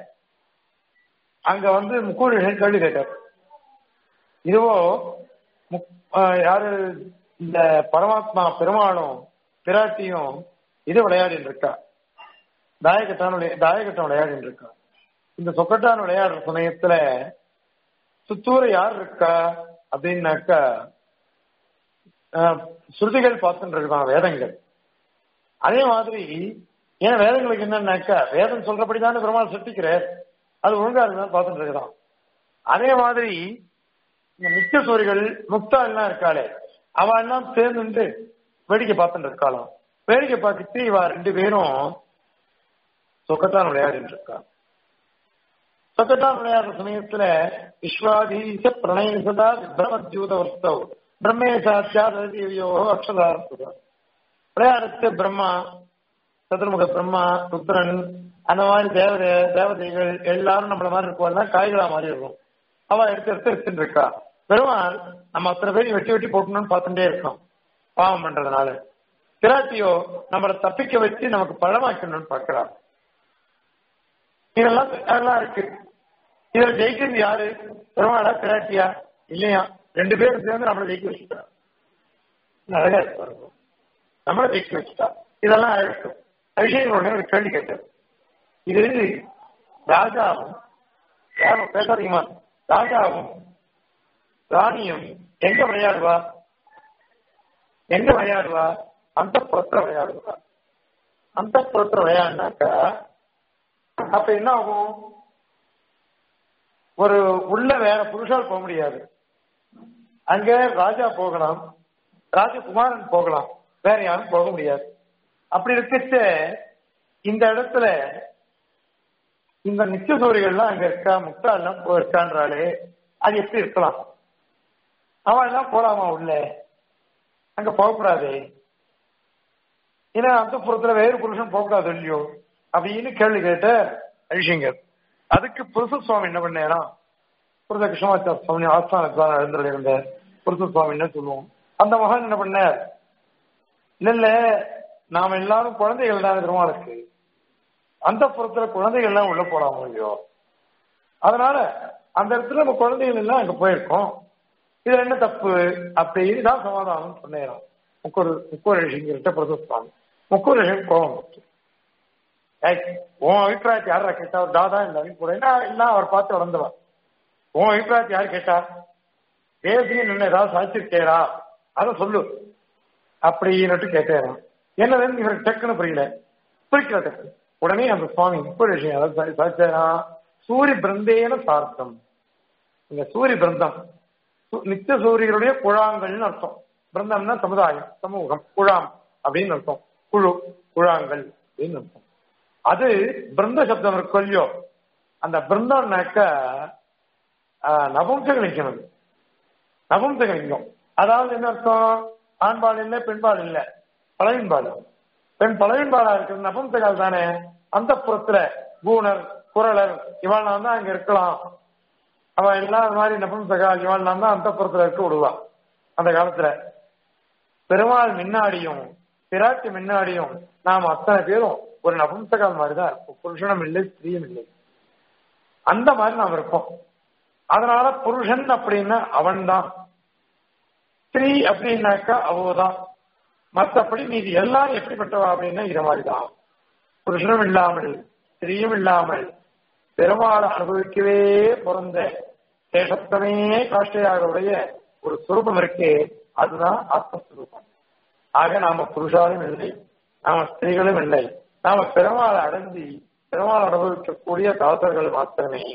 [SPEAKER 1] அங்க வந்து முக்கூர் கேள்வி கேட்டார் இதுவோ முக்- ஆஹ் யாரு இந்த பரமாத்மா பெருமாளும் பிராட்டியும் இது விளையாடிட்டு இருக்கா தாயகட்டான் விளையா தாயகட்டம் விளையாடிட்டு இருக்கா இந்த சொக்கட்டான் விளையாடுற சமயத்துல சுத்தூர யார் இருக்கா அப்படின்னாக்கா ஆஹ், ஸ்ருதிகள் பார்த்துட்டு இருக்கான் வேதங்கள் அதே மாதிரி ஏன் வேதங்களுக்கு என்னன்னாக்கா வேதம் சொல்றபடிதானே பெருமாள் சிருஷ்டிக்கிறார் அது ஒழுங்கா இருக்குதான் பார்த்துட்டு இருக்கிறான் அதே மாதிரி இந்த நித்திய சூரிகள் முக்தா எல்லாம் இருக்காளே அவ எல்லாம் சேர்ந்துட்டு வேடிக்கை பார்த்துட்டு இருக்காளாம் வேடிக்கை பார்த்துட்டு இவ ரெண்டு பேரும் சொக்கத்தான் விளையாடிட்டு இருக்கா சொக்கத்தான் விளையாடுற சமயத்துல விஸ்வாதீச பிரணயசதா பிரமத்யூத வர்த்தவ் பிரம்மே சாட்சியோ அக்ஷதார்த்ததா விளையாடுறது பிரம்மா சதுர்முக பிரம்மா ருத்ரன் அந்த மாதிரி தேவதை தேவதைகள் எல்லாரும் நம்மள மாதிரி இருக்குவாங்க காய்களா மாதிரி இருக்கும் அவ எடுத்து எடுத்து எடுத்துட்டு இருக்கா பெருமாள் நம்ம அத்தனை பேரையும் வெட்டி வெட்டி போட்டணும்னு பார்த்துட்டே இருக்கோம் பாவம் பண்றதுனால திராட்டியோ நம்மளை தப்பிக்க வச்சு நமக்கு பழமாக்கணும்னு பார்க்கிறா இதெல்லாம் அதெல்லாம் இருக்கு இதுல ஜெயிக்கிறது யாரு பெருமாளா திராட்டியா இல்லையா ரெண்டு பேரும் சேர்ந்து நம்மளை ஜெயிக்க வச்சுட்டா அழகா இருக்கு பாருங்க. நம்மளை ஜெயிக்க வச்சுட்டா இதெல்லாம் அழகு அபிஷேகம் உடனே ஒரு கேள்வி கேட்டார் இது ராஜாவும் யாரும் பேசாதீங்கம்மா ராஜாவும் ராணியும் எங்க விளையாடுவா எங்க விளையாடுவா அந்த புறத்துல விளையாடுவா அந்த புறத்துல விளையாடினாக்கா அப்ப என்ன ஆகும் ஒரு உள்ள வேற புருஷால் போக முடியாது அங்க ராஜா போகலாம் ராஜகுமாரன் போகலாம் வேற யாரும் போக முடியாது அப்படி இருக்கச்ச இந்த இடத்துல இந்த நித்திய சூரியர்கள்லாம் அங்க இருக்கா முக்தா எல்லாம் போ- இருக்கான்றாலே அது எப்படி இருக்கலாம் அவன் எல்லாம் போலாமா உள்ள அங்க போகக்கூடாது ஏன்னா அந்த புறத்துல வேறு புருஷன் போகக்கூடாது இல்லையோ அப்படின்னு கேள்வி கேட்ட ஐஷிங்கர் அதுக்கு புருஷ சுவாமி என்ன பண்ணேனா புருஷ கிருஷ்ணமாச்சார சுவாமி ஆஸ்தானத்தான் எழுந்துள்ள இருந்த புருஷ சுவாமி என்ன சொல்லுவோம் அந்த மகன் என்ன பண்ணார் இல்ல இல்ல நாம எல்லாரும் குழந்தைகள் தான் இருக்கிறோமா இருக்கு அந்த புறத்துல குழந்தைகள் எல்லாம் உள்ள போடாம இல்லையோ அதனால அந்த இடத்துல நம்ம குழந்தைகள் எல்லாம் அங்க போயிருக்கோம் இதுல என்ன தப்பு அப்படின்னு தான் சமாதானம் சொன்னேன் முக்கூர் முக்கூர் ரிஷிங்கிட்ட பிரதோஸ்வாமி முக்கூர் ரிஷிக்கு கோபம் வந்துச்சு. ஏய், உன் அபிப்பிராயத்தை யாரா கேட்டா ஒரு தாதா இல்ல அவங்க கூட என்ன இல்ல அவர் பார்த்து வளர்ந்தவன் உன் அபிப்பிராயத்தை யார் கேட்டா தேசியம் நின்று ஏதாவது சாதிச்சிருக்கேரா அதை சொல்லு அப்படின்னுட்டு கேட்டேன் என்னதுன்னு இவருக்கு டக்குன்னு புரியல புரிக்கல டக்கு உடனே அந்த சுவாமி முக்கூர் ரிஷி அதாவது சாதிச்சாரா சூரிய பிருந்தேன சார்த்தம் இங்க சூரிய பிருந்தம் சு- நித்திய சூரியருடைய குழாங்கள்னு அர்த்தம் பிருந்தம்னா சமுதாயம் சமூகம் குழாம் அப்படின்னு அர்த்தம் குழு குழாங்கள் அப்படின்னு அர்த்தம் அது பிருந்த சப்தம் இருக்கு இல்லையோ அந்த பிருந்தம்னாக்க நபும்சகலிங்கம் நபும்சகலிங்கம் அதாவது என்ன அர்த்தம் ஆண்பால் இல்லை பெண்பால் இல்லை பழவின்பால் பெண் பழவின்பாலா இருக்கிறது நபும்சகால் தானே அந்த புறத்துல கூணர் குரலர் இவெல்லாம் தான் அங்க இருக்கலாம் அவன் எல்லாம் அது மாதிரி நபும்சகால் இவெல்லாம் தான் அந்த புறத்துல இருக்க விடுவா அந்த காலத்துல பெருமாள் முன்னாடியும் பிராட்டி முன்னாடியும் நாம் அத்தனை பேரும் ஒரு நபும்சகால் மாதிரி தான் இருப்போம் புருஷனும் இல்லை ஸ்திரீயும் இல்லை அந்த மாதிரி நாம் இருப்போம் அதனால புருஷன் அப்படின்னா அவன்தான் ஸ்திரீ அப்படின்னாக்கா அவதான் மற்றபடி மீதி எல்லாரும் எப்படிப்பட்டவா அப்படின்னா இது மாதிரிதான் புருஷனும் இல்லாமல் ஸ்திரீயும் இல்லாமல் பெருமாள் அனுபவிக்கவே பிறந்த சேஷத்தமே காஷ்டையாக உடைய ஒரு சுரூபம் இருக்கே அதுதான் ஆத்மஸ்வரூபம் ஆக நாம புருஷாலும் இல்லை நாம ஸ்திரீகளும் இல்லை நாம பெருமாளை அடைஞ்சி பெருமாள் அனுபவிக்கக்கூடிய தாசர்கள் மாத்திரமே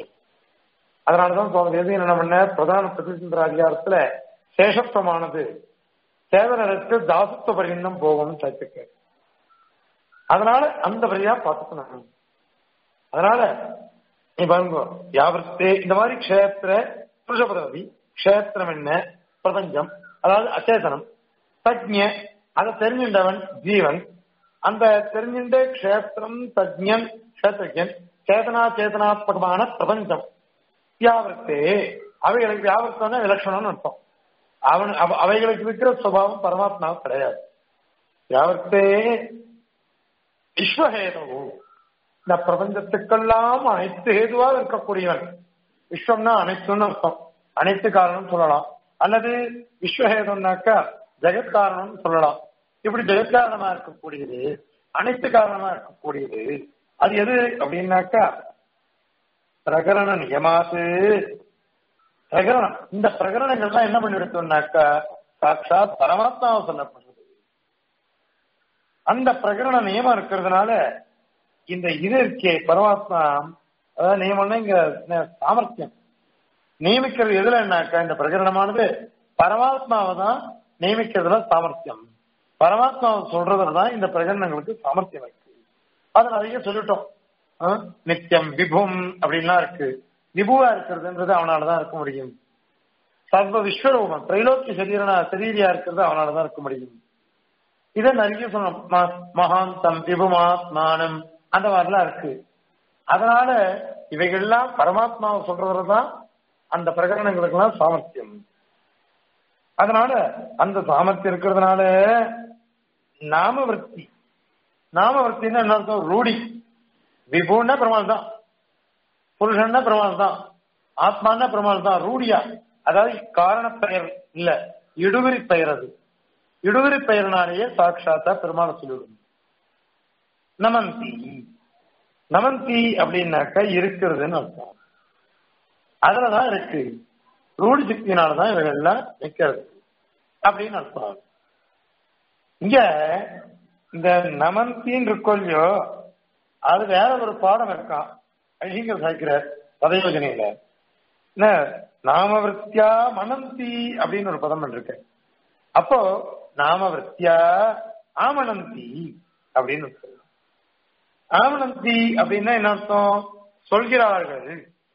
[SPEAKER 1] அதனாலதான் சுவாமி தேசியன் என்ன பண்ண பிரதான பிரதிசந்திர அதிகாரத்துல சேஷத்துவமானது சேதனருக்கு தாசத்துவ பரியந்தம் போகும்னு சேர்த்துக்க அதனால அந்த வழியா பார்த்துக்கணும் அதனால நீ பாருங்க யாவர்த்தே இந்த மாதிரி க்ஷேத்திர புருஷ பதவி க்ஷேத்திரம் என்ன பிரபஞ்சம் அதாவது அச்சேதனம் தஜ்ஞ அதை தெரிஞ்சின்றவன் ஜீவன் அந்த தெரிஞ்சின்ற க்ஷேத்திரம் தஜ்ஞன் க்ஷேத்திரஜன் சேதனா சேதனாத்மகமான பிரபஞ்சம் வியாவர்த்தே அவைகளுக்கு வியாவர்த்தம்னா விலட்சணம்னு அர்த்தம் அவன் அவ- அவைகளுக்கு இருக்கிற சுபாவம் பரமாத்மா கிடையாது வியாவர்த்தே விஸ்வஹேதவு இந்த பிரபஞ்சத்துக்கெல்லாம் அனைத்து ஹேதுவாக இருக்கக்கூடியவன் விஸ்வம்னா அனைத்துன்னு அர்த்தம் அனைத்து காரணம் சொல்லலாம் அல்லது விஸ்வஹேதம்னாக்கா ஜெகத் காரணம் சொல்லலாம் இப்படி ஜெகத் காரணமா இருக்கக்கூடியது அனைத்து காரணமா இருக்கக்கூடியது அது எது அப்படின்னாக்கா பிரகரண நியமாத்து பிரகரணம் இந்த பிரகரணங்கள்லாம் என்ன பண்ணிருக்கோம்னாக்கா சாட்சாத் பரமாத்மாவை சொல்லப்படுறது அந்த பிரகரண நியமம் இருக்கிறதுனால இந்த இது இருக்கே பரமாத்மா அதாவது நியமம்னா இங்க சாமர்த்தியம் நியமிக்கிறது எதுலன்னாக்கா இந்த பிரகரணமானது பரமாத்மாவை தான் நியமிக்கிறதுல சாமர்த்தியம் பரமாத்மாவை சொல்றதுல தான் இந்த பிரகரணங்களுக்கு சாமர்த்தியம் இருக்கு அதை நிறைய சொல்லிட்டோம் ஆ? நித்தியம் விபும் அப்படின்லாம் இருக்கு விபுவா இருக்கிறதுன்றது அவனாலதான் இருக்க முடியும் சர்வ விஸ்வரூபம் திரைலோக்கிய சரீரனா சரீரியா இருக்கிறது அவனாலதான் இருக்க முடியும் இதை நிறைய சொன்னோம் ம- மகாந்தம் விபுமாத்மானம் அந்த மாதிரிலாம் இருக்கு அதனால இவைகள்லாம் பரமாத்மாவை சொல்றதுல தான் அந்த பிரகரணங்களுக்கெல்லாம் சாமர்த்தியம் அதனால அந்த சாமர்த்தியம் இருக்கிறதுனால நாம விற்பி நாம விற்பின்னா என்ன அர்த்தம் ரூடி விபுன்னா பெருமாள் தான் புருஷன்னா பெருமாள் தான் ஆத்மான்னா பெருமாள் தான் ரூடியா அதாவது காரண பெயர் இல்ல இடுவிரி பெயர் அது இடுவிரி பெயர்னாலேயே சாட்சாத்தா பெருமாளை சொல்லிவிடும் நமந்தி நமந்தி அப்படின்னாக்கா இருக்கிறதுன்னு அர்த்தம் அதுலதான் இருக்கு ரூடி சக்தியினாலதான் இவைகள்லாம் நிக்கிறது அப்படின்னு அர்த்தம் இங்க இந்த நமந்தின்னு இருக்கோ இல்லையோ அது வேற ஒரு பாடம் இருக்கான் ஐயங்கர் சாய்க்கிறார் பதயோஜனையில என்ன நாமவிருத்தியா மனந்தி அப்படின்னு ஒரு பதம் இருக்கு அப்போ நாமவிருத்தியா ஆமனந்தி அப்படின்னு சொல்லுவோம் ஆமனந்தி அப்படின்னா என்ன அர்த்தம் சொல்கிறார்கள்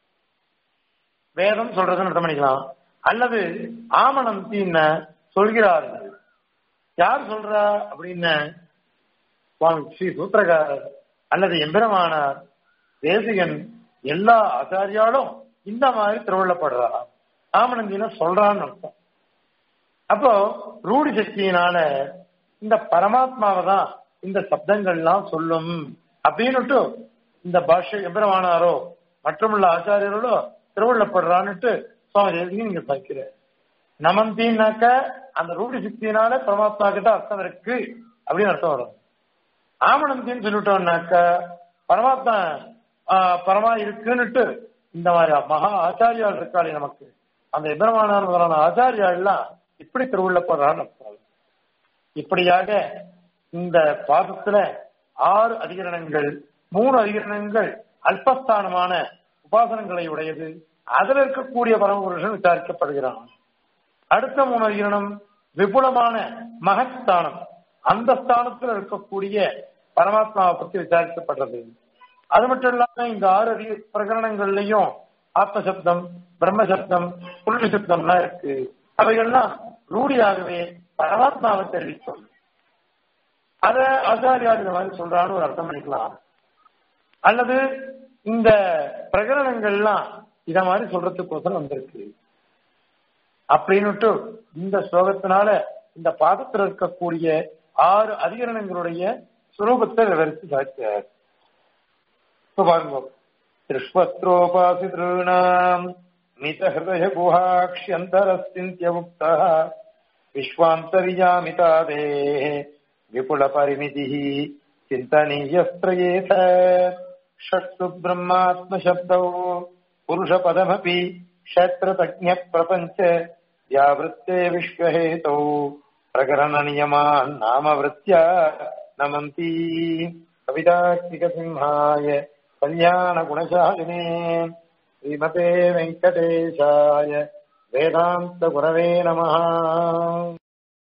[SPEAKER 1] வேதம் சொல்றதுன்னு அர்த்தம் பண்ணிக்கலாம் அல்லது ஆமனந்தின்னு சொல்கிறார்கள் யார் சொல்றா அப்படின்னு சுவாமி ஸ்ரீ சூத்திரகாரர் அல்லது எம்பெருமானார் தேசிகன் எல்லா ஆச்சாரியாலும் இந்த மாதிரி திருவள்ளப்படுறா ஆமனந்தின சொல்றான்னு அர்த்தம் அப்போ ரூடி சக்தியினால இந்த பரமாத்மாவை தான் இந்த சப்தங்கள்லாம் சொல்லும் அப்படின்னுட்டு இந்த பாஷ்ய எம்பெருமானாரோ மற்றுமுள்ள ஆச்சாரியர்களோ திருவள்ளப்படுறான்னுட்டு சுவாமி தேசிகன் நீங்க பார்க்கிற நமந்தின்னாக்க அந்த ரூடி சக்தியினால பரமாத்மா கிட்ட அர்த்தம் இருக்கு அப்படின்னு அர்த்தம் வரும் ஆமனந்தின்னு சொல்லிட்டோம்னாக்க பரமாத்மா ஆஹ், பரமா இருக்குன்னுட்டு இந்த மாதிரி மகா ஆச்சாரியால் இருக்காளே நமக்கு அந்த எதிரமானார் முதலான ஆச்சாரியாள்லாம் இப்படி திருவுள்ளப்படுறான்னு அர்த்தம் இப்படியாக இந்த பாதத்துல ஆறு அதிகரணங்கள் மூணு அதிகரணங்கள் அல்பஸ்தானமான உபாசனங்களை உடையது அதில் இருக்கக்கூடிய பரமபுருஷன் விசாரிக்கப்படுகிறான் அடுத்த மூணு அதிகரணம் விபுலமான மகஸ்தானம் அந்த ஸ்தானத்தில் இருக்கக்கூடிய பரமாத்மாவை பற்றி விசாரிக்கப்படுறது அது மட்டும் இல்லாம இந்த ஆறு அதி பிரகரணங்கள்லயும் ஆத்மசப்தம் பிரம்மசப்தம் புருஷ சப்தம்லாம் இருக்கு அவைகள்லாம் ரூடியாகவே பரமாத்மாவை தெரிவிக்கும் அத ஆச்சாரியார் இந்த மாதிரி சொல்றான்னு ஒரு அர்த்தம் பண்ணிக்கலாம் அல்லது இந்த பிரகரணங்கள்லாம் இத மாதிரி சொல்றதுக்கோசரம் வந்திருக்கு அப்படின்னுட்டு இந்த ஸ்லோகத்தினால இந்த பாதத்தில் இருக்கக்கூடிய ஆறு அதிகரணங்களுடைய சுரூபத்தை விவரித்து சாய்த்தார் இப்ப பாருங்க திருஷ்வத்ரோபாசிதॄணாம் மிதஹிருதய குஹாக்ஷ்யந்தரஸ்தின்த்யமுக்தா விஸ்வாந்தரியாமிதாதே விபுல பரிமிதி சிந்தனீயஸ்திரயேத ஷட்சு பிரம்மாத்மசப்தௌ புருஷபதமபி க்ஷேத்திரதஜ்ஞ பிரபஞ்ச व्यावृत्ते विश्वहेतौ प्रकरणनियमान् नामवृत्त्या नमन्ति कवितात्मिकसिंहाय कल्याणगुणशालिने श्रीमते वेङ्कटेशाय वेदान्तगुरवे नमः